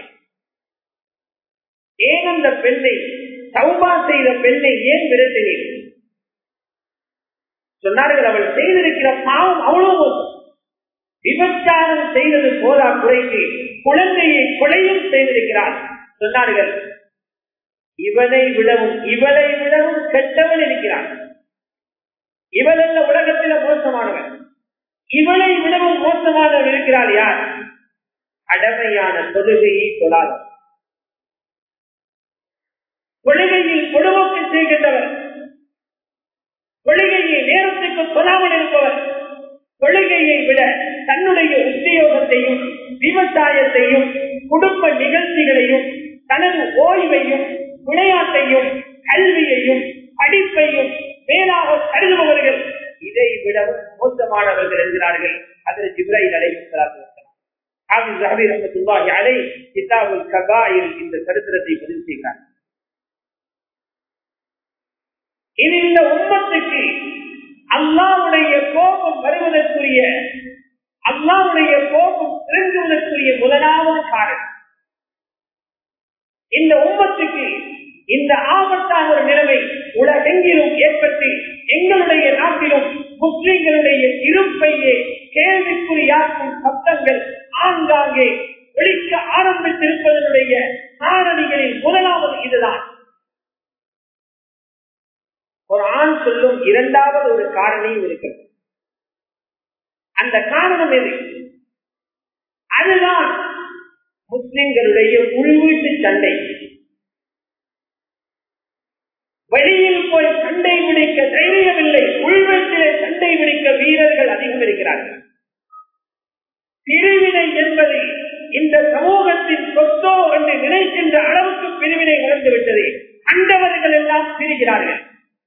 Speaker 1: ஏன் அந்த பெண்ணை சௌபா செய்த பெண்ணை ஏன் விரட்டினீர் சொன்னார்கள் அவள் செய்திருக்கிற பாவம் அவ்வளவு மோசம் விபச்சாரம் செய்தது போதா குறைக்கு குழந்தையை கொலையும் செய்திருக்கிறார் சொன்னார்கள் இவனை விடவும் இவளை விடவும் கெட்டவன் இருக்கிறான் இவள் அல்ல உலகத்தில மோசமானவன் இவளை விடவும் மோசமானவன் இருக்கிறாள் யார் அடமையான தொழுகையை தொழாத கொள்கையில் பொழுவோக்கு செய்கின்றவர் கொள்கையை நேரத்துக்கு சொல்லாமல் இருப்பவர் கொள்கையை விட தன்னுடைய உத்தியோகத்தையும் விவசாயத்தையும் குடும்ப நிகழ்ச்சிகளையும் தனது ஓய்வையும் விளையாட்டையும் கல்வியையும் படிப்பையும் மேலாக கருதுபவர்கள் இதை விட மோசமானவர்கள் என்கிறார்கள் அதில் ஜிப்ராஹிம் அலைஹிஸ்ஸலாத்து அலை கிதாபுல் கபாயில் இந்த சரித்திரத்தை பதிவு செய்கிறார் இது இந்த உம்மத்துக்கு அல்லாவுடைய கோபம் வருவதற்குரிய அல்லாவுடைய கோபம் திருங்குவதற்குரிய முதலாவது காரணம் இந்த உம்மத்துக்கு இந்த ஆபத்தான ஒரு நிலைமை உலகெங்கிலும் ஏற்பட்டு எங்களுடைய நாட்டிலும் முஸ்லிம்களுடைய இருப்பையே கேள்விக்குறியாக்கும் சப்தங்கள் ஆங்காங்கே ஒழிக்க ஆரம்பித்திருப்பதனுடைய காரணிகளில் முதலாவது இதுதான் ஒரு ஆண் சொல்லும் இரண்டாவது ஒரு காரணியும் இருக்கிறது அந்த காரணம் எது அதுதான் முஸ்லிம்களுடைய உள்வீட்டு சண்டை வெளியில் போய் சண்டை பிடிக்க தைரியமில்லை உள்வீட்டிலே சண்டை பிடிக்க வீரர்கள் அதிகம் இருக்கிறார்கள் பிரிவினை என்பது இந்த சமூகத்தின் சொத்தோ என்று நினைக்கின்ற அளவுக்கு பிரிவினை வளர்ந்துவிட்டது அண்டவர்கள் எல்லாம் பிரிகிறார்கள்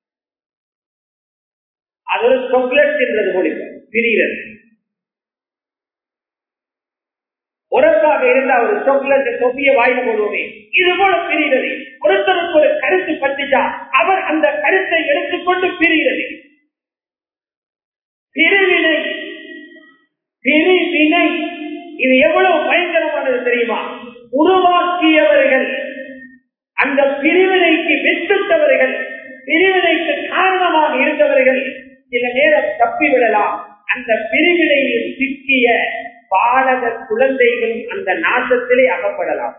Speaker 1: அது ஒரு சொக்லெட் என்றது மொழி பிரிகிறது உரப்பாக இருந்தால் ஒரு சொக்லெட் தொப்பிய வாயில போடுவோமே இது போல பிரிகிறது ஒருத்தருக்கு ஒரு கருத்து பட்டுச்சா அவர் அந்த கருத்தை எடுத்துக்கொண்டு பிரிகிறது பிரிவினை பிரிவினை இது எவ்வளவு பயங்கரமானது தெரியுமா உருவாக்கியவர்கள் அந்த பிரிவினைக்கு வெற்றுத்தவர்கள் பிரிவினைக்கு காரணமாக இருந்தவர்கள் சில நேரம் தப்பிவிடலாம் அந்த பிரிவினையில் சிக்கிய பாலக குழந்தைகள் அந்த நாசத்திலே அகப்படலாம்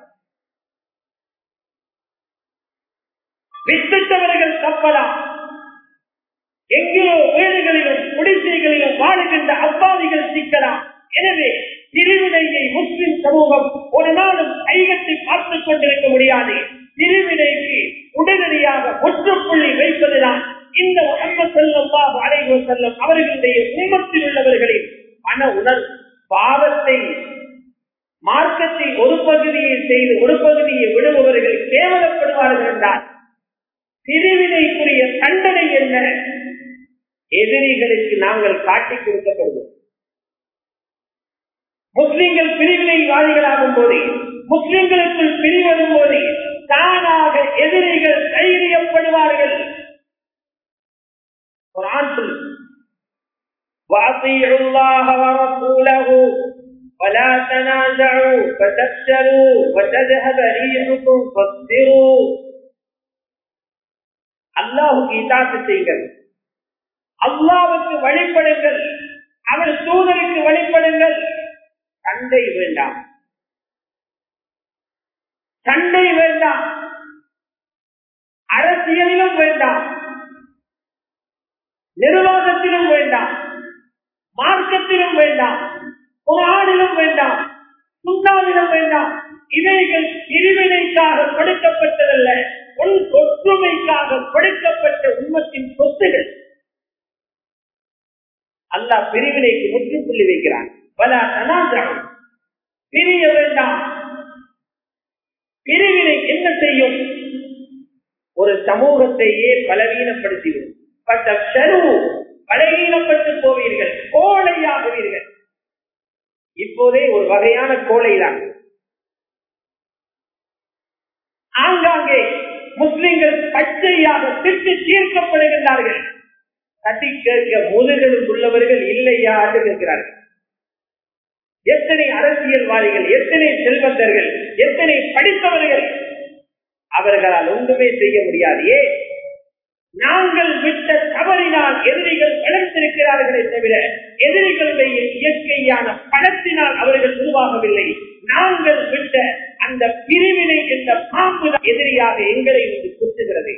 Speaker 1: வித்திட்டவர்கள் தப்பலாம் எங்கிலோ வீடுகளிலும் குடிசைகளிலும் வாழுகின்ற அப்பாவிகள் சிக்கலாம் எனவே பிரிவினையை முஸ்லிம் சமூகம் ஒரு நாளும் கைகட்டி பார்த்துக் கொண்டிருக்க முடியாது பிரிவினைக்கு உடனடியாக முற்றுப்புள்ளி வைப்பதுதான் இந்த முகமது செல்லம் அலைவோ செல்லும் அவர்களுடைய குடும்பத்தில் உள்ளவர்களின் மன உணர்வு பாவத்தை மார்க்கத்தை ஒரு பகுதியை செய்து ஒரு பகுதியை விடுபவர்கள் கேவலப்படுவார்கள் என்றால் பிரிவினைக்குரிய தண்டனை என்ன எதிரிகளுக்கு நாங்கள் காட்டிக் கொடுக்கப்படுவோம் முஸ்லிம்கள் பிரிவினைவாதிகளாகும் போது முஸ்லிம்களுக்குள் பிரிவரும் போது தானாக எதிரிகள் தைரியப்படுவார்கள் ஒரு ஆண் சொல்லு وأطيعوا الله ورسوله ولا تنازعوا فتفشلوا وتذهب ريحكم فاصبروا அல்லாஹுக்கு இதாத்து செய்யுங்கள் அல்லாவுக்கு வழிபடுங்கள் அவர் தூதருக்கு வழிபடுங்கள் சண்டை வேண்டாம் சண்டை வேண்டாம் அரசியலிலும் வேண்டாம் நிர்வாகத்திலும் வேண்டாம் மார்க்கத்திலும் வேண்டாம் குரானிலும் வேண்டாம் சுண்ணாவிலும் வேண்டாம் இவைகள் பிரிவினைக்காக கொடுக்கப்பட்டதல்ல உன் ஒற்றுமைக்காக கொடுக்கப்பட்ட உண்மத்தின் சொத்துகள் அல்லாஹ் பிரிவினைக்கு முற்றுப்புள்ளி வைக்கிறான் பல தனாந்திரம் பிரிய வேண்டாம் பிரிவினை என்ன செய்யும் ஒரு சமூகத்தையே பலவீனப்படுத்திவிடும் பட்ட செலவு பலவீனப்பட்டு போவீர்கள் கோழையாகுவீர்கள் இப்போதே ஒரு வகையான கோழைதான் ஆங்காங்கே முஸ்லிம்கள் பச்சையாக திட்டு தீர்க்கப்படுகின்றார்கள் தட்டி கேட்க முதுகெலும் உள்ளவர்கள் இல்லையா என்று கேட்கிறார்கள் எத்தனை அரசியல்வாதிகள் எத்தனை செல்வந்தர்கள் எத்தனை படித்தவர்கள் அவர்களால் ஒன்றுமே செய்ய முடியாது ஏன் நாங்கள் விட்ட தவறினால் எதிரிகள் வளர்த்திருக்கிறார்களே தவிர எதிரிகளுடைய இயற்கையான பணத்தினால் அவர்கள் உருவாகவில்லை நாங்கள் விட்ட அந்த பிரிவினை என்ற பாம்பு எதிரியாக எங்களை வந்து குத்துகிறது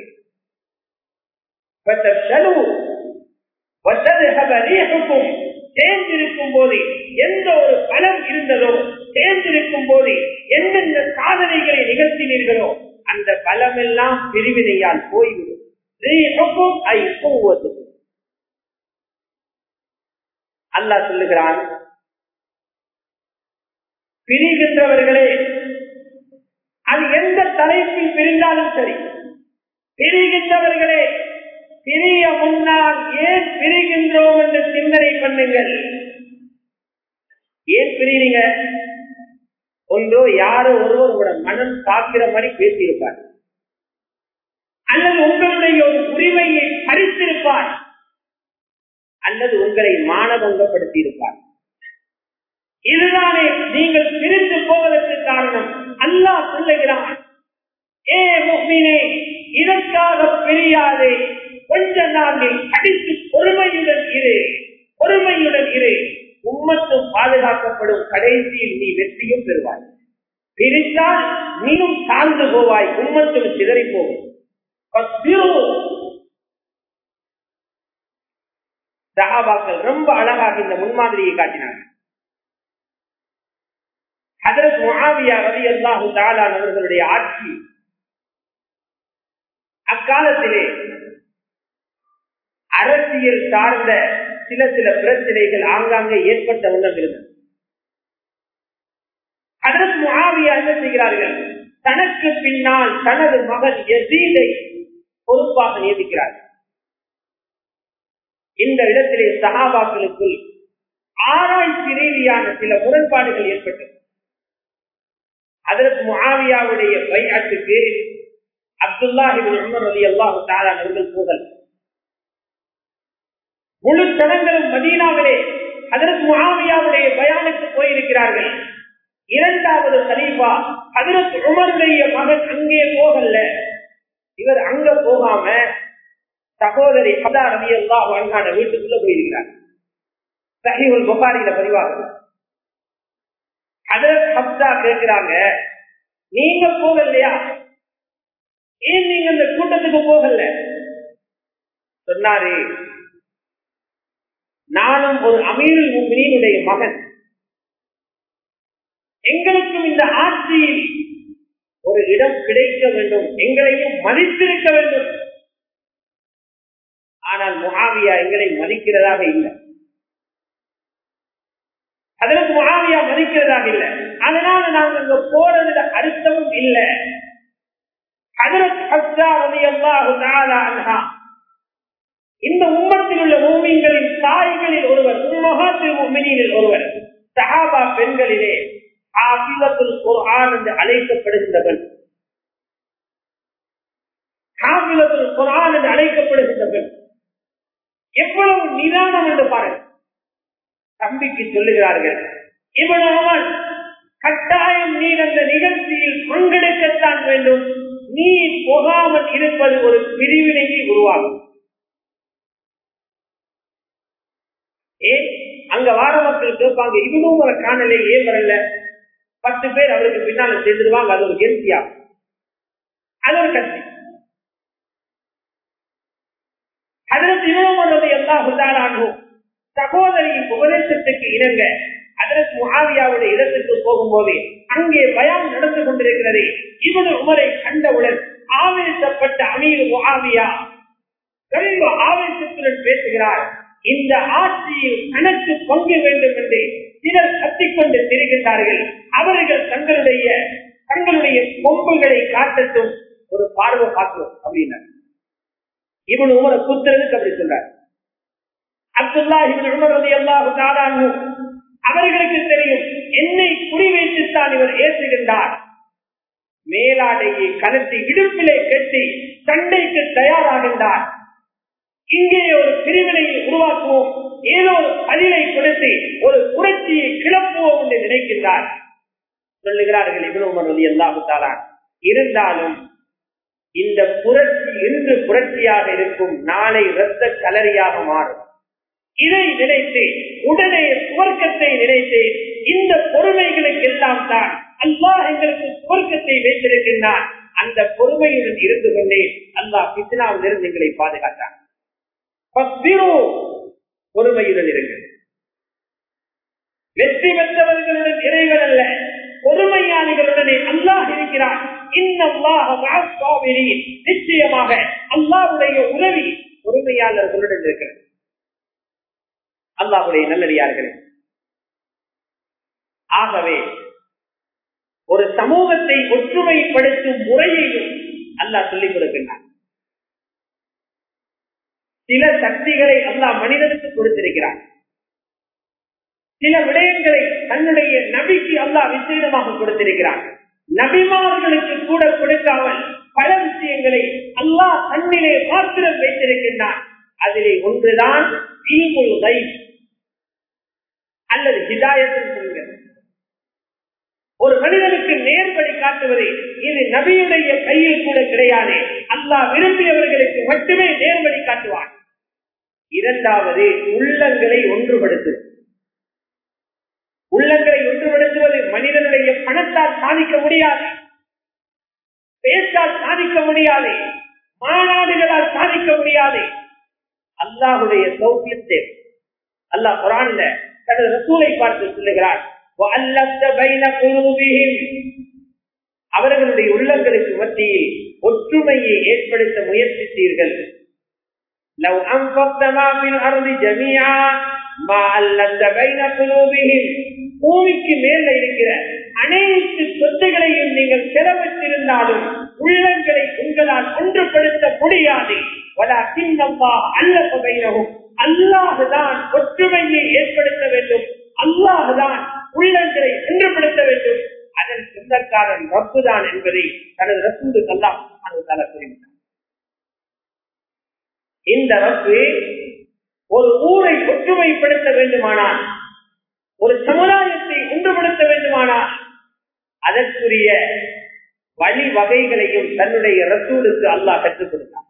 Speaker 1: சேர்ந்திருக்கும் போது எந்த ஒரு பலம் இருந்ததோ சேர்ந்திருக்கும் போது எந்தெந்த சாதனைகளை நிகழ்த்தினீர்களோ அந்த பலம் எல்லாம் பிரிவினையால் போய்விடும் அல்லா சொல்லுகிறான் பிரிகின்றவர்களே அது எந்த தலைப்பில் பிரிந்தாலும் சரி பிரிகின்றவர்களே பிரிய முன்னால் ஏன் பிரிகின்றோம் என்று சிந்தனை பண்ணுங்கள் ஏன் பிரியுறீங்க ஒன்றோ யாரோ ஒருவர் உங்களோட மனம் தாக்கிற மாதிரி பேசியிருப்பார் அல்லது உங்களுடைய ஒரு உரிமையை பறித்திருப்பார் அல்லது உங்களை மானபங்கப்படுத்தி இருப்பார் இதுதானே நீங்கள் பிரிந்து போவதற்கு காரணம் அல்லாஹ் சொல்லுகிறான் ஏ முக்மினே இதற்காக பிரியாதே கொஞ்ச நாளில் அடித்து பொறுமையுடன் இரு பொறுமையுடன் இரு உம்மத்தும் பாதுகாக்கப்படும் கடைசியில் நீ வெற்றியும் பெறுவாய் பிரித்தால் நீயும் தாழ்ந்து போவாய் உம்மத்தும் சிதறி போகும் சகாபாக்கள் ரொம்ப அழகாக இந்த முன்மாதிரியை காட்டினாங்க ஹதரத் முகாவியா ரவி அல்லாஹு தாலான் அவர்களுடைய ஆட்சி அக்காலத்திலே அரசியல் சார்ந்த சில சில பிரச்சனைகள் ஆங்காங்கே ஏற்பட்ட வண்ணம் இருந்தது அதற்கு முகாவியா என்ன செய்கிறார்கள் தனக்கு பின்னால் தனது மகன் எசீதை பொறுப்பாக நியமிக்கிறார் இந்த இடத்திலே சகாபாக்களுக்குள் ஆராய்ச்சி ரீதியான சில முரண்பாடுகள் ஏற்பட்டது அதற்கு முகாவியாவுடைய பையாட்டுக்கு அப்துல்லாஹிபின் உமர் அலி அல்லாஹு தாலான் அவர்கள் போதல் முழு தடங்களும் மதீனாவிலே அதற்கு முகாவியாவுடைய பயானுக்கு போயிருக்கிறார்கள் இரண்டாவது சலீஃபா அதற்கு உமருடைய மகன் அங்கே போகல இவர் அங்க போகாம சகோதரி ஹதா ரவி அல்லா வங்கான வீட்டுக்குள்ள போயிருக்கிறார் சஹிவுல் புகாரியில பதிவாகும் அதற்கு ஹப்தா கேட்கிறாங்க நீங்க போகலையா ஏன் நீங்க இந்த கூட்டத்துக்கு போகல சொன்னாரு நானும் ஒரு அமீருல் முக்மீனுடைய மகன் எங்களுக்கும் இந்த ஆட்சியில் ஒரு இடம் கிடைக்க வேண்டும் எங்களையும் மதித்திருக்க வேண்டும் ஆனால் முகாவியா எங்களை மதிக்கிறதாக இல்லை அதற்கு முகாவியா மதிக்கிறதாக இல்லை அதனால நாங்க அங்க போறதுல அர்த்தமும் இல்லை இந்த உம்மத்தில் உள்ள மூமின்களின் தாய்களில் ஒருவர் உம்மகாத்தில் ஒருவர் சஹாபா பெண்களிலே ஹாபிலத்துல் குர்ஆன் என்று அழைக்கப்படுகின்றவன் ஹாபிலத்துல் குர்ஆன் என்று அழைக்கப்படுகின்றவன் எவ்வளவு நிதானம் என்று பாருங்கள் தம்பிக்கு சொல்லுகிறார்கள் இவனவன் கட்டாயம் நீ அந்த நிகழ்ச்சியில் பங்கெடுக்கத்தான் வேண்டும் நீ போகாமல் இருப்பது ஒரு பிரிவினையை உருவாகும் ஏன் அங்க வார மக்கள் கேட்பாங்க இவனும் ஒரு காணலே ஏன் வரல பத்து பேர் அவருக்கு பின்னால சேர்ந்துருவாங்க அது ஒரு கெல்சியா அது ஒரு கட்சி அதற்கு இவனும் வந்தது எல்லா உதாரணமும் சகோதரியின் உபதேசத்துக்கு இணங்க அதற்கு முகாவியாவுடைய இடத்துக்கு போகும்போது அங்கே பயம் நடந்து கொண்டிருக்கிறது இவனு உமரை கண்டவுடன் ஆவேசப்பட்ட அமீர் முகாவியா ரொம்ப ஆவேசத்துடன் பேசுகிறார் இந்த ஆட்சியில் கணக்கு பங்கு வேண்டும் என்று சிலர் கத்திக்கொண்டு திரிகின்றார்கள் அவர்கள் தங்களுடைய தங்களுடைய கொம்புகளை காட்டட்டும் ஒரு பார்வை பார்க்கிறோம் அப்படின்னார் இவன் உமரை குத்துறதுக்கு அப்படி சொல்றார் அப்துல்லா இவன் உமர் வந்து எல்லா அவர்களுக்கு தெரியும் என்னை குறிவைத்துத்தான் இவர் ஏற்றுகின்றார் மேலாடையை கலத்தி இடுப்பிலே கட்டி சண்டைக்கு தயாராகின்றார் இங்கே ஒரு பிரிவினையை உருவாக்குவோம் ஏதோ ஒரு பதிலை கொடுத்து ஒரு புரட்சியை கிளப்புவோம் என்று நினைக்கின்றார் சொல்லுகிறார்கள் இவ்வளவு எல்லாத்தாரான் இருந்தாலும் இந்த புரட்சி இன்று புரட்சியாக இருக்கும் நாளை இரத்த கலரியாக மாறும் இதை நினைத்து உடனே சுவர்க்கத்தை நினைத்து இந்த பொறுமைகளுக்கு எல்லாம் தான் அல்லாஹ் எங்களுக்கு சுவர்க்கத்தை வைத்திருக்கின்றான் அந்த பொறுமையுடன் இருந்து கொண்டே அல்லாஹ் பித்னாவிலிருந்து எங்களை பாதுகாத்தான் பொறுமையுடன் இருங்கள் வெற்றி பெற்றவர்களுடன் இறைவன் அல்ல பொறுமையாளிகளுடனே அல்லாஹ் இருக்கிறான் நிச்சயமாக அல்லாஹுடைய உதவி பொறுமையாளர்களுடன் இருக்கிறது அல்லாஹுடைய நல்லடியார்கள் ஆகவே ஒரு சமூகத்தை ஒற்றுமைப்படுத்தும் முறையையும் அல்லாஹ் சொல்லிக் கொடுக்கின்றான் சில சக்திகளை அல்லாஹ் மனிதனுக்கு கொடுத்திருக்கிறார் சில விடயங்களை தன்னுடைய நபிக்கு அல்லாஹ் விசேடமாக கொடுத்திருக்கிறார் நபிமார்களுக்கு கூட கொடுக்காமல் பல விஷயங்களை அல்லாஹ் தன்னிலே மாத்திரம் வைத்திருக்கின்றான் அதிலே ஒன்றுதான் அல்லது ஹிதாயத்தில் சொல்லுங்கள் ஒரு மனிதனுக்கு நேர்வழி காட்டுவது இது நபியுடைய கையில் கூட கிடையாது அல்லாஹ் விரும்பியவர்களுக்கு மட்டுமே நேர்வழி காட்டுவான் இரண்டாவது உள்ளங்களை ஒன்றுபடுத்து உள்ளங்களை ஒன்றுபடுத்துவது மனிதனுடைய பணத்தால் சாதிக்க முடியாது பேச்சால் சாதிக்க முடியாது மாநாடுகளால் சாதிக்க முடியாது அல்லாஹுடைய சௌக்கியத்தை அல்லாஹ் குரான்ல தனது ரசூலை பார்த்து சொல்லுகிறார் அவர்களுடைய உள்ளங்களுக்கு மத்தியில் ஒற்றுமையை ஏற்படுத்த முயற்சித்தீர்கள் لو أنفقت ما في الأرض جميعا ما ألفت بين قلوبهم பூமிக்கு மேல இருக்கிற அனைத்து சொத்துகளையும் நீங்கள் செலவிட்டிருந்தாலும் உள்ளங்களை உங்களால் ஒன்றுபடுத்த முடியாது அல்லவும் அல்லாஹுதான் ஒற்றுமையை ஏற்படுத்த வேண்டும் அல்லாஹுதான் உள்ளங்களை ஒன்றுபடுத்த வேண்டும் அதன் சொந்தக்காரன் ரப்புதான் என்பதை தனது ரசூடு அல்லாஹ் கூறிவிட்டார் இந்த ரப்பு ஒரு ஊரை ஒற்றுமைப்படுத்த வேண்டுமானால் ஒரு சமுதாயத்தை ஒன்றுபடுத்த வேண்டுமானால் அதற்குரிய வழிவகைகளையும் தன்னுடைய ரசூலுக்கு அல்லாஹ் கற்றுக் கொடுத்தார்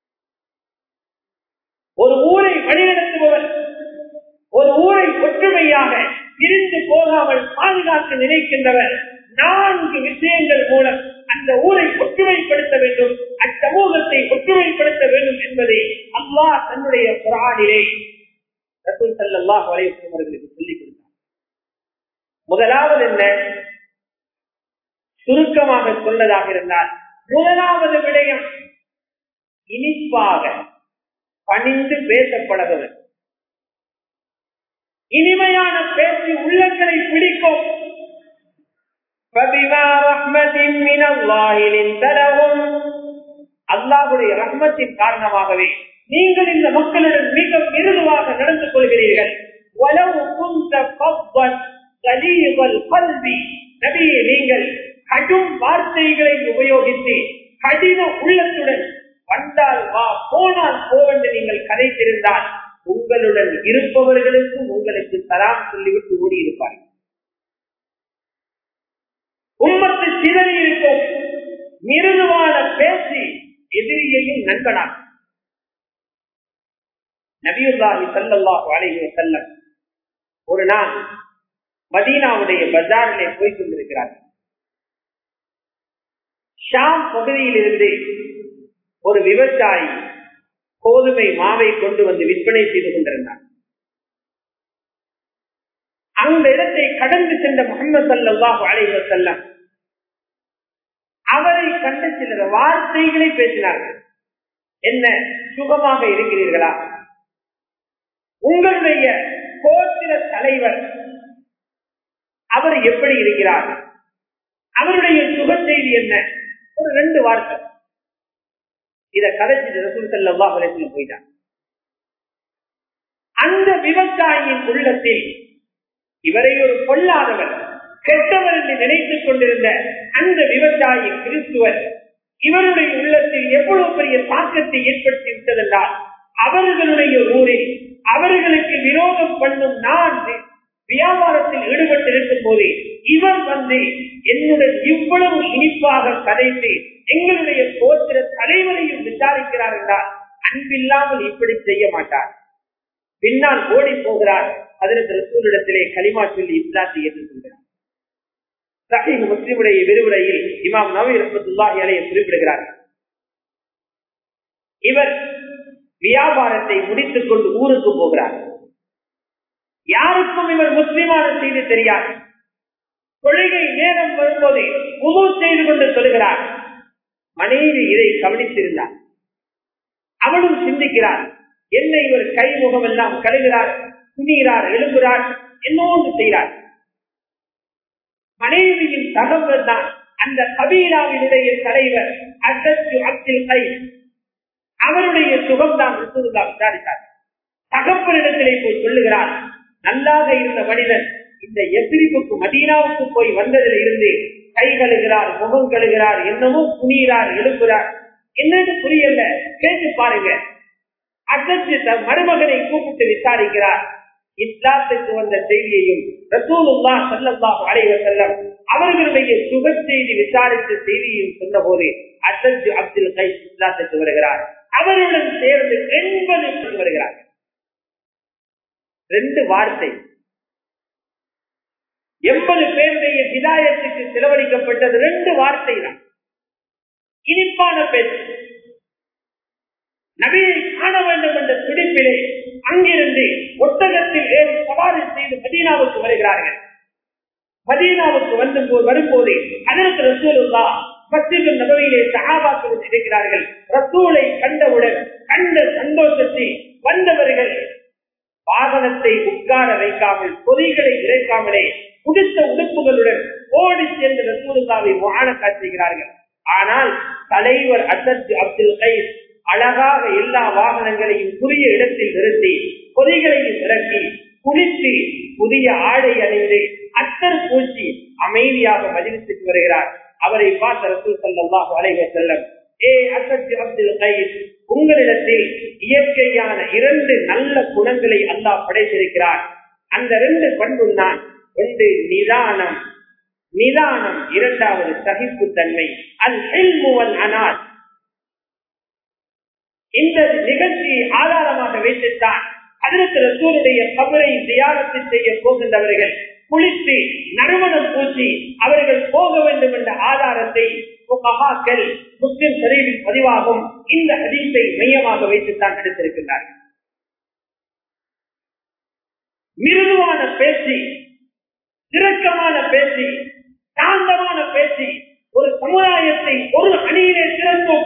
Speaker 1: ஒரு ஊரை வழிநடத்துபவர் ஒரு ஊரை ஒற்றுமையாக பிரிந்து போகாமல் பாதுகாக்க நினைக்கின்றவர் நான்கு விஷயங்கள் மூலம் அந்த ஊரை ஒற்றுமைப்படுத்த வேண்டும் அச்சமூகத்தை ஒற்றுமைப்படுத்த வேண்டும் என்பதை அல்லாஹ் தன்னுடைய புறாடிலே ரசூல் சல்லாஹ் வலைவர்களுக்கு சொல்லிக் கொடுத்தார் முதலாவது என்ன சுருக்கமாக சொல்லதாக இருந்தால் முதலாவது விடயம் இனிப்பாக பணிந்து பேசப்படவர் இனிமையான பேச்சு உள்ளங்களை பிடிக்கும் அல்லாஹுடைய ரஹ்மத்தின் காரணமாகவே நீங்கள் இந்த மக்களுடன் மிக மிருதுவாக நடந்து கொள்கிறீர்கள் நபியை நீங்கள் கடும் வார்த்தைகளை உபயோகித்து கடின உள்ளத்துடன் வந்தால் வா போனால் போவென்று நீங்கள் கதைத்திருந்தால் உங்களுடன் இருப்பவர்களுக்கும் உங்களுக்கு தராம் சொல்லிவிட்டு ஓடி இருப்பார்கள் உம்மத்து சிதறி இருக்கும் மிருதுவான பேசி எதிரியையும் நண்பனாக நபியுல்லாஹி சல்லாஹு அலைஹி வஸல்லம் ஒரு நாள் மதீனாவுடைய பஜாரிலே போய் கொண்டிருக்கிறார் ஷாம் பகுதியில் இருந்து ஒரு விவசாயி கோதுமை மாவை கொண்டு வந்து விற்பனை செய்து கொண்டிருந்தார் அந்த இடத்தை கடந்து சென்ற முகமது சல்லாஹு அலைஹி வஸல்லம் அவரை கண்ட சிலர் வார்த்தைகளை பேசினார்கள் என்ன சுகமாக இருக்கிறீர்களா உங்களுடைய கோத்திர தலைவர் அவர் எப்படி இருக்கிறார் அவருடைய சுக செய்தி என்ன ஒரு ரெண்டு வார்த்தை இத கதைச்சு ரசூல் செல்லவா வரைக்கும் போயிட்டார் அந்த விவசாயியின் உள்ளத்தில் இவரை ஒரு கொள்ளாதவர் கெட்டவர் என்று நினைத்துக் கொண்டிருந்த அந்த விவசாயி கிறிஸ்துவர் இவருடைய உள்ளத்தில் எவ்வளவு பெரிய தாக்கத்தை ஏற்படுத்தி விட்டதென்றால் அவர்களுடைய ஊரில் அவர்களுக்கு விரோதம் பண்ணும் நான் வியாபாரத்தில் ஈடுபட்டு இருக்கும் போது இவர் வந்து என்னுடன் இவ்வளவு இனிப்பாக கதைத்து எங்களுடைய கோத்திர தலைவரையும் விசாரிக்கிறார் என்றால் அன்பில்லாமல் இப்படி செய்ய மாட்டார் பின்னால் ஓடி போகிறார் அதற்கு ரசூலிடத்திலே களிமா சொல்லி இஸ்லாத்தை ஏற்றுக்கொள்கிறார் சஹீஹ் முஸ்லிமுடைய விரிவுரையில் இமாம் நவி ரஹமத்துல்லாஹி அலையை குறிப்பிடுகிறார் இவர் வியாபாரத்தை முடித்துக் கொண்டு ஊருக்கு போகிறார் யாருக்கும் இவர் முஸ்லிமான செய்தி தெரியாது தொழுகை நேரம் வரும்போது உது செய்து கொண்டு சொல்கிறார் மனைவி இதை கவனித்திருந்தார் அவளும் சிந்திக்கிறார் என்ன இவர் கைமுகம் எல்லாம் கழுகிறார் துணிகிறார் எழும்புகிறார் என்னோன்று செய்கிறார் மனைவியின் தகவல் தான் அந்த கபீராவினுடைய தலைவர் அசத்து அப்துல் கை அவருடைய சுகம்தான் ரசூலுல்லா விசாரித்தார் தகப்பனிடத்திலே போய் சொல்லுகிறார் நல்லாக இருந்த மனிதன் இந்த எதிரிப்புக்கு மதீனாவுக்கு போய் வந்ததில் இருந்து கை கழுகிறார் முகம் கழுகிறார் என்னமோ புனிகிறார் எழுப்புகிறார் என்னன்னு புரியல கேட்டு பாருங்க அசத்து தன் மருமகனை கூப்பிட்டு விசாரிக்கிறார் இஸ்லாத்துக்கு வந்த செய்தியையும் ரசூலுல்லா சல்லல்லாஹு அலைஹி வஸல்லம் அவர்களுடைய சுக செய்தி விசாரித்த செய்தியையும் சொன்ன போது அசத்து அப்துல் கை இஸ்லாத்துக்கு வருகிறார் அவருடன் சேர்ந்து எண்பது பேர் வருகிறார் ரெண்டு வார்த்தை எண்பது பேருடைய ஹிதாயத்துக்கு செலவழிக்கப்பட்டது ரெண்டு வார்த்தை தான் இனிப்பான பேச்சு நபியை காண வேண்டும் என்ற துடிப்பிலே அங்கிருந்து ஒட்டகத்தில் ஏறி சவாரி செய்து மதீனாவுக்கு வருகிறார்கள் மதீனாவுக்கு வந்து வரும்போது அதற்கு ரசூலுல்லா மத்திய நபரையிலே சகாபாக்கள் இருக்கிறார்கள் ரசூலை கண்டவுடன் கண்ட சந்தோஷத்தில் வந்தவர்கள் வாகனத்தை உட்கார வைக்காமல் பொதிகளை இறைக்காமலே புடித்த உடுப்புகளுடன் ஓடி சேர்ந்து ரசூலுல்லாவை வாழ காட்டுகிறார்கள் ஆனால் தலைவர் அசத்து அப்துல் கைஸ் அழகாக எல்லா வாகனங்களையும் புதிய இடத்தில் நிறுத்தி பொதிகளையும் இறக்கி குளித்து புதிய ஆடை அணிந்து அத்தர் பூச்சி அமைதியாக மதிலித்துக்கு வருகிறார் அவரை பார்த்த ரசூல் சல்லாஹு அலைவ செல்லம் ஏ அசத்து அப்துல் கைஸ் உங்களிடத்தில் இயற்கையான இரண்டு நல்ல குணங்களை அல்லாஹ் படைத்திருக்கிறார் அந்த ரெண்டு பண்பு தான் ஒன்று நிதானம் நிதானம் இரண்டாவது சகிப்பு தன்மை அல் ஹெல்முவல் அனார் இந்த நிகழ்ச்சியை ஆதாரமாக வைத்துத்தான் அதற்கு ரசூருடைய கபரை தியானத்தை செய்ய போகின்றவர்கள் குளித்து நறுமணம் பூசி அவர்கள் போக வேண்டும் என்ற ஆதாரத்தை மகாக்கள் முஸ்லிம் சரிவில் பதிவாகும் இந்த ஹதீஸை மையமாக வைத்துத்தான் எடுத்திருக்கின்றார்கள் மிருதுவான பேச்சு இரக்கமான பேச்சு சாந்தமான பேச்சு ஒரு சமுதாயத்தை ஒரு அணியிலே திறந்தும்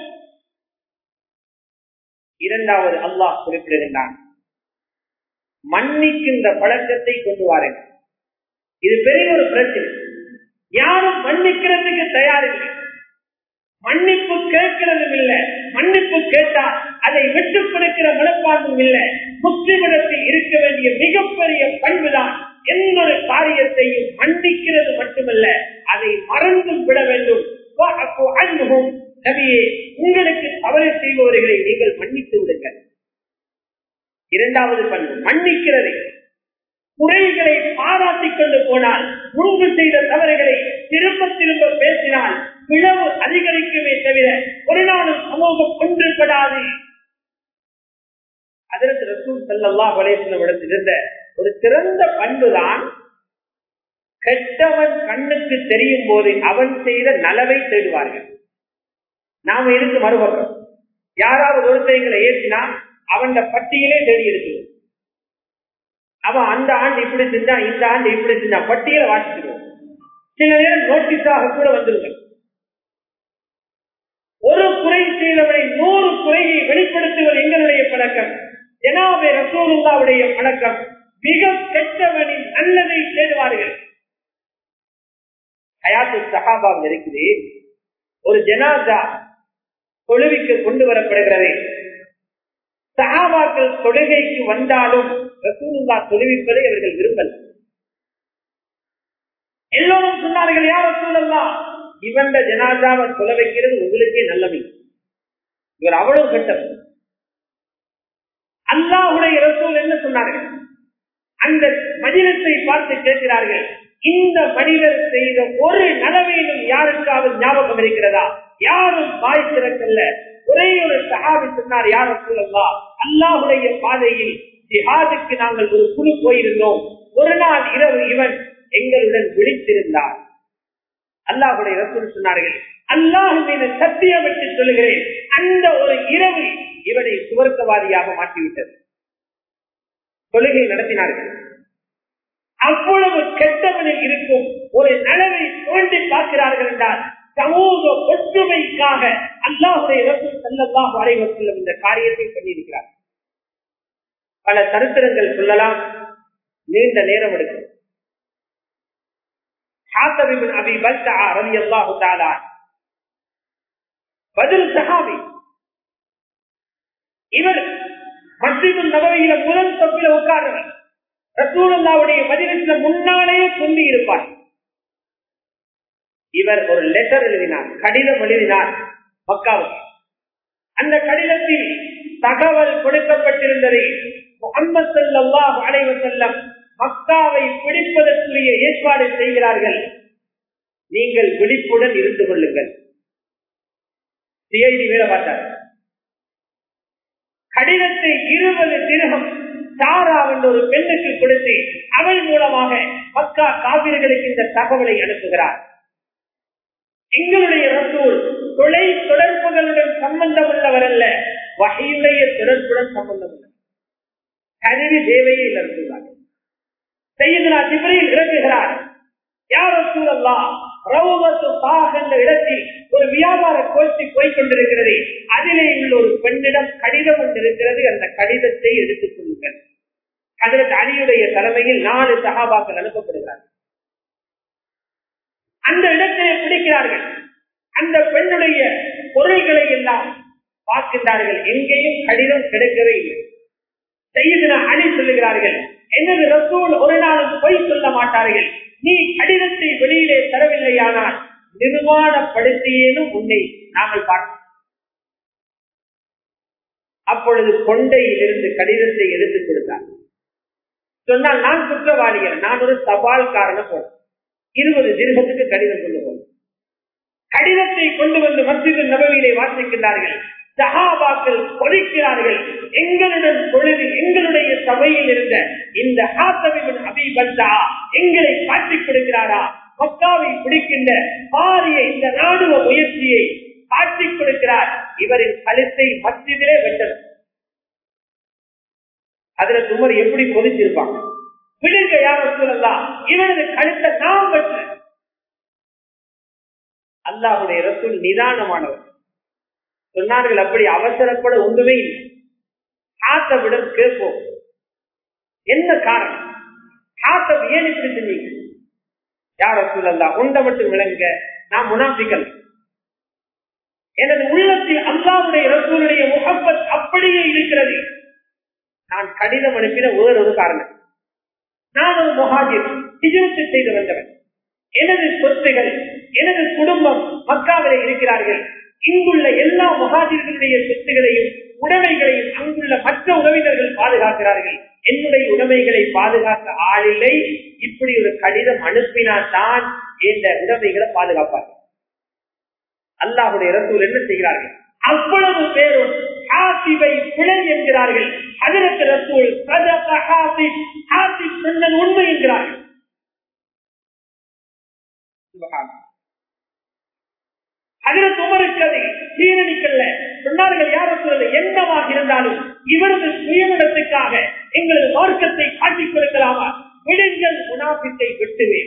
Speaker 1: இரண்டாவது அல்லாஹ் குறிப்பிடுகின்றான் மன்னிக்கின்ற பழக்கத்தை கொண்டு வாருங்கள் இது பெரிய ஒரு பிரச்சனை யாரும் மன்னிக்கிறதுக்கு தயாரில்லை மன்னிப்பு கேட்கிறதும் இல்லை மன்னிப்பு கேட்டால் அதை விட்டுக் கொடுக்கிற மனப்பான்மையும் இல்லை முஸ்லிமிடத்தில் இருக்க வேண்டிய மிகப்பெரிய பண்புதான் எந்த ஒரு காரியத்தையும் மன்னிக்கிறது மட்டுமல்ல அதை மறந்தும் விட வேண்டும் வஅஃபு அன்ஹும். நபியே உங்களுக்கு தவறு செய்பவர்களை நீங்கள் மன்னித்து விடுங்கள் இரண்டாவது பண்பு மன்னிக்கிறது குறைகளை பாராட்டிக் கொண்டு போனால் முன்பு செய்த தவறுகளை திரும்ப திரும்ப பேசினால் பிளவு அதிகரிக்குமே தவிர ஒரு நாளும் சமூகம் ஒன்றுபடாது அதற்கு ரசூல் சல்லல்லா வலையம் இருந்த ஒரு சிறந்த பண்புதான் கெட்டவன் கண்ணுக்கு தெரியும் போது அவன் செய்த நலவை தேடுவார்கள் நாம இருக்கு மறுபக்கம் யாராவது ஒருத்தங்களை ஏற்றினா அவன் பட்டியலே தேடி இருக்கிறோம் அவன் அந்த ஆண்டு இப்படி செஞ்சான் இந்த ஆண்டு இப்படி செஞ்சான் பட்டியலை வாசிக்கிறோம் சில நேரம் நோட்டீஸாக கூட வந்துருங்க ஒரு குறை செய்தவரை நூறு குறையை வெளிப்படுத்துவது எங்களுடைய பழக்கம் ஜனாபே ரசூலுல்லாவுடைய பழக்கம் மிக கெட்டவனின் நல்லதை தேடுவார்கள் ஹயாத்து சஹாபாவில் இருக்குது ஒரு ஜனாதா தொழுவிக்கு கொண்டு வரப்படுகிறது சஹாபாக்கள் தொழுகைக்கு வந்தாலும் ரசூலுல்லா தொழுவிப்பதை அவர்கள் விரும்பல எல்லோரும் சொன்னார்கள் யார் ரசூலல்லா இவந்த ஜனாதாவை தொல வைக்கிறது உங்களுக்கே நல்லமை இவர் அவ்வளவு கட்டம் அல்லாஹுடைய ரசூல் என்ன சொன்னார்கள் அந்த மனிதத்தை பார்த்து கேட்கிறார்கள் இந்த மனிதர் செய்த ஒரு நலவையிலும் யாருக்காவது ஞாபகம் இருக்கிறதா யாரும் வாய் திறக்கல்ல ஒரே ஒரு சகாபி சொன்னார் யார் சொல்லலா அல்லாஹுடைய பாதையில் ஜிஹாதுக்கு நாங்கள் ஒரு குழு போயிருந்தோம் ஒரு நாள் இரவு இவன் எங்களுடன் விழித்திருந்தார் அல்லாஹுடைய ரசூல் சொன்னார்கள் அல்லாஹ் மீது சத்தியம் விட்டு சொல்லுகிறேன் அந்த ஒரு இரவு இவனை சுவர்க்கவாதியாக மாற்றிவிட்டது தொழுகை நடத்தினார்கள் அவ்வளவு கெட்டவனில் இருக்கும் ஒரு நலவை தோண்டி பார்க்கிறார்கள் என்றால் சமூக ஒற்றுமைக்காக அல்லாஹுடைய ரசூல் சல்லல்லாஹு அலைஹி வஸல்லம் இந்த காரியத்தை பண்ணியிருக்கிறார் பல சரித்திரங்கள் சொல்லலாம் நீண்ட நேரம் எடுக்கும் ஹாத்தபிபின் அபி பல்தா ரலியல்லாஹு தஆலா பதில் சஹாபி இவர் மஸ்ஜிது நபவியில முதல் தொப்பில உட்கார்ந்தவர் ரசூலுல்லாவுடைய மதினத்துல முன்னாலேயே சொல்லி இருப்பார் இவர் ஒரு லெட்டர் எழுதினார் கடிதம் எழுதினார் மக்காவுக்கு அந்த கடிதத்தில் தகவல் கொடுக்கப்பட்டிருந்தது முகமது சல்லாஹ் அலைவர் செல்லம் மக்காவை பிடிப்பதற்குரிய ஏற்பாடு செய்கிறார்கள் நீங்கள் விழிப்புடன் இருந்து கொள்ளுங்கள் சிஐடி வேலை பார்த்தார் கடிதத்தை இருபது திருகம் சாரா என்ற ஒரு பெண்ணுக்கு கொடுத்து அவள் மூலமாக மக்கா காவிர்களுக்கு இந்த தகவலை அனுப்புகிறார் எங்களுடைய ரசூல் தொலை தொடர்புகளுடன் சம்பந்தம் உள்ளவர் அல்ல வகையுடைய தொடர்புடன் சம்பந்தம் உள்ளவர் கருவி தேவையை நடத்துகிறார் செய்யுதா திபரையில் இறங்குகிறார் யார் ரசூலல்லா ரவுபத்து சாக் என்ற இடத்தில் ஒரு வியாபார கோஷ்டி போய்கொண்டிருக்கிறது அதிலே உள்ள ஒரு பெண்ணிடம் கடிதம் ஒன்று இருக்கிறது அந்த கடிதத்தை எடுத்துக் கொள்ளுங்கள் அதற்கு அணியுடைய தலைமையில் நாலு சகாபாக்கள் அனுப்பப்படுகிறார்கள் அந்த இடத்தை பிடிக்கிறார்கள் அந்த பெண்ணுடைய பொருள்களை எல்லாம் பார்க்கின்றார்கள் எங்கேயும் கடிதம் கிடைக்கவே இல்லை செய்யுதுனா அணி சொல்லுகிறார்கள் எனது ரசூல் ஒரு நாளும் பொய் சொல்ல மாட்டார்கள் நீ கடிதத்தை வெளியிலே தரவில்லையானால் நிர்வாணப்படுத்தியேனும் உன்னை நாங்கள் பார்க்கிறோம் அப்பொழுது கொண்டையிலிருந்து கடிதத்தை எடுத்துக் கொடுத்தார் சொன்னால் நான் குற்றவாளிகள் நான் ஒரு தபால்காரன போனேன் இருபது திருகத்துக்கு கடிதம் கொண்டு போனேன் கடிதத்தை கொண்டு வந்து மத்திய நபவியிலே வாசிக்கிறார்கள் சகாபாக்கள் கொதிக்கிறார்கள் எங்களுடன் பொழுது எங்களுடைய சபையில் இருந்த இந்த ஹாத்தவின் அபிபந்தா எங்களை காட்டிக் கொடுக்கிறாரா மக்காவை பிடிக்கின்ற பாரிய இந்த ராணுவ முயற்சியை காட்டிக் கொடுக்கிறார் இவரின் கழுத்தை மத்தியிலே வெட்டணும் அதுல சுமர் எப்படி கொதிச்சிருப்பாங்க விடுங்க யாரும் சொல்லலாம் இவரது கழுத்தை நாம் வெற்ற அல்லாஹுடைய ரசூல் நிதானமானவர் சொன்னார்கள் அப்படி அவசரப்பட ஒன்றுமே இல்லை ஆத்தவிடம் கேட்போம் என்ன காரணம் ஆத்தம் ஏன் இப்படி செஞ்சீங்க யார சூழல்லா உண்ட மட்டும் விளங்க நான் முனாபிக்கல் எனது உள்ளத்தில் அல்லாவுடைய ரசூலுடைய முகப்பத் அப்படியே இருக்கிறது நான் கடிதம் அனுப்பின வேறொரு காரணம் நான் ஒரு முகாஜிர் சிஜிரத்து செய்து வந்தவன் எனது சொத்துகள் எனது குடும்பம் மக்காவிலே இருக்கிறார்கள் இங்குள்ள எல்லா மகாஜர்களுடைய சொத்துகளையும் உடைமைகளையும் அங்குள்ள மற்ற உறவினர்கள் பாதுகாக்கிறார்கள் என்னுடைய உடைமைகளை பாதுகாக்க ஆளில்லை இப்படி ஒரு கடிதம் அனுப்பினால் தான் இந்த உடைமைகளை பாதுகாப்பார்கள் அல்லாஹுடைய ரசூல் என்ன செய்கிறார்கள் அவ்வளவு பேரும் ஹாசிபை பிழை என்கிறார்கள் அதற்கு ரசூல் சதக ஹாசிப் ஹாசிப் சொன்னது உண்மை என்கிறார்கள் அதில் உமருக்கதை சீரணிக்கல்ல சொன்னார்கள் யாரும் சொல்லல என்னவாக இருந்தாலும் இவரது சுயநலத்துக்காக எங்களது மார்க்கத்தை காட்டிக் கொடுக்கலாமா விடுங்கள் முனாபித்தை விட்டுவேன்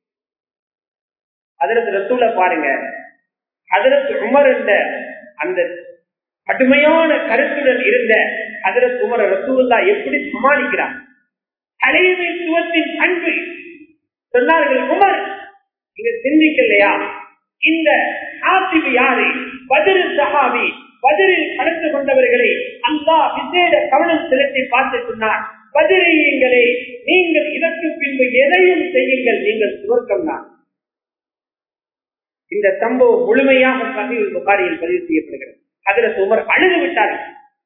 Speaker 1: அதற்கு ரசூல பாருங்க அதற்கு உமர் என்ற அந்த கடுமையான கருத்துடன் இருந்த அதற்கு உமர் ரசூல்லா எப்படி சமாளிக்கிறார் தலைமைத்துவத்தின் அன்பு சொன்னார்கள் உமர் நீங்க சிந்திக்கலையா இந்த ஆசிபு யாரு பதில் சஹாபி பதிலில் கலந்து கொண்டவர்களை அல்லாஹ் விசேட கவனம் செலுத்தி பார்த்து சொன்னார் பதிலீங்களே நீங்கள் இதற்கு பின்பு எதையும் செய்யுங்கள் நீங்கள் சுவர்க்கம் தான் இந்த சம்பவம் முழுமையாக சகையில் புகாரியில் பதிவு செய்யப்படுகிறது அதில் உமர் அழுது விட்டார்கள்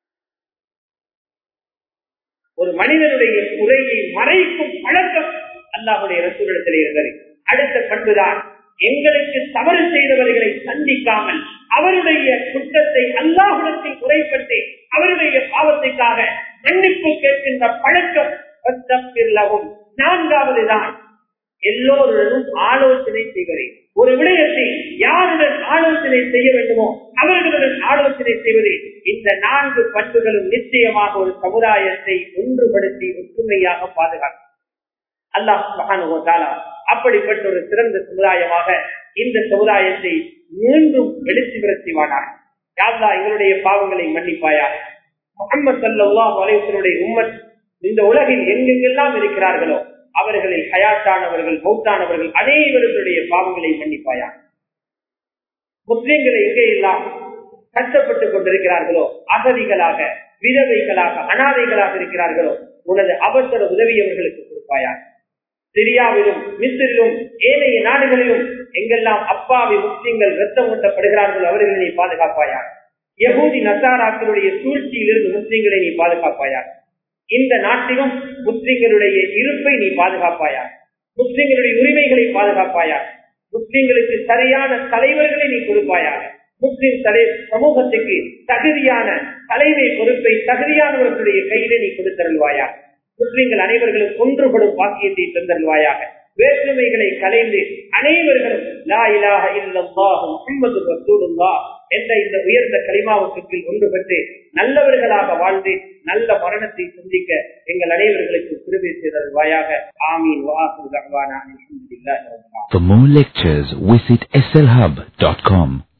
Speaker 1: ஒரு மனிதனுடைய குறையை மறைக்கும் பழக்கம் அல்லாஹுடைய ரசூலிடத்தில் இருந்தது அடுத்த பண்புதான் எங்களுக்கு தவறு செய்தவர்களை சந்திக்காமல் அவருடைய குற்றத்தை அல்லாஹுடத்தில் குறைப்பட்டு அவருடைய பாவத்திற்காக மன்னிப்பு கேட்கின்ற பழக்கம் நான்காவது தான் எல்லோருடனும் ஆலோசனை செய்வதே ஒரு விடயத்தை யாருடன் ஆலோசனை செய்ய வேண்டுமோ அவர்களுடன் ஆலோசனை செய்வது இந்த நான்கு பண்புகளும் நிச்சயமாக ஒரு சமுதாயத்தை ஒன்றுபடுத்தி ஒற்றுமையாக பாதுகாக்கும் அல்லாஹ் மகானுகோதாலா அப்படிப்பட்ட ஒரு சிறந்த சமுதாயமாக இந்த சமுதாயத்தை மீண்டும் எழுச்சி விரச்சிவானார் யாழ்லா எங்களுடைய பாவங்களை மன்னிப்பாயா முகமது சல்லாஹ் அலைவசனுடைய உம்மத் இந்த உலகில் எங்கெங்கெல்லாம் இருக்கிறார்களோ அவர்களில் ஹயாத்தானவர்கள் மௌத்தானவர்கள் அனைவர்களுடைய பாவங்களை மன்னிப்பாயா முஸ்லிம்களை எங்கெல்லாம் கஷ்டப்பட்டுக் கொண்டிருக்கிறார்களோ அகதிகளாக விதவைகளாக அனாதைகளாக இருக்கிறார்களோ உனது அவசர உதவி அவர்களுக்கு கொடுப்பாயா சிரியாவிலும் மிஸ்ரிலும் ஏனைய நாடுகளிலும் எங்கெல்லாம் அப்பாவி முஸ்லிம்கள் ரத்தம் ஊட்டப்படுகிறார்களோ அவர்களை நீ பாதுகாப்பாயா யகூதி நசாராக்களுடைய சூழ்ச்சியிலிருந்து முஸ்லிம்களை நீ பாதுகாப்பாயா இந்த நாட்டிலும் முஸ்லிம்களுடைய இருப்பை நீ பாதுகாப்பாயா முஸ்லிம்களுடைய உரிமைகளை பாதுகாப்பாயா முஸ்லிம்களுக்கு சரியான தலைவர்களை நீ கொடுப்பாயாக முஸ்லிம் தலை சமூகத்துக்கு தகுதியான தலைமை பொறுப்பை தகுதியானவர்களுடைய கையிலே நீ கொடுத்தருள்வாயா முஸ்லிம்கள் அனைவர்களும் ஒன்றுபடும் பாக்கியத்தை தந்தருள்வாயாக வேற்றுமைகளை கலைந்து அனைவர்களும் லா இலாஹ இல்லல்லாஹு முஹம்மது ரசூலுல்லாஹ் என்ற இந்த உயர்ந்த கலிமாவுக்கு கீழ் ஒன்று பெற்று நல்லவர்களாக வாழ்ந்து நல்ல மரணத்தை சந்திக்க எங்கள் அனைவர்களுக்கு திரும்பி செய்தருள்வாயாக ஆமீன் Vasu தகவானா
Speaker 2: For more lectures, visit slhub.com.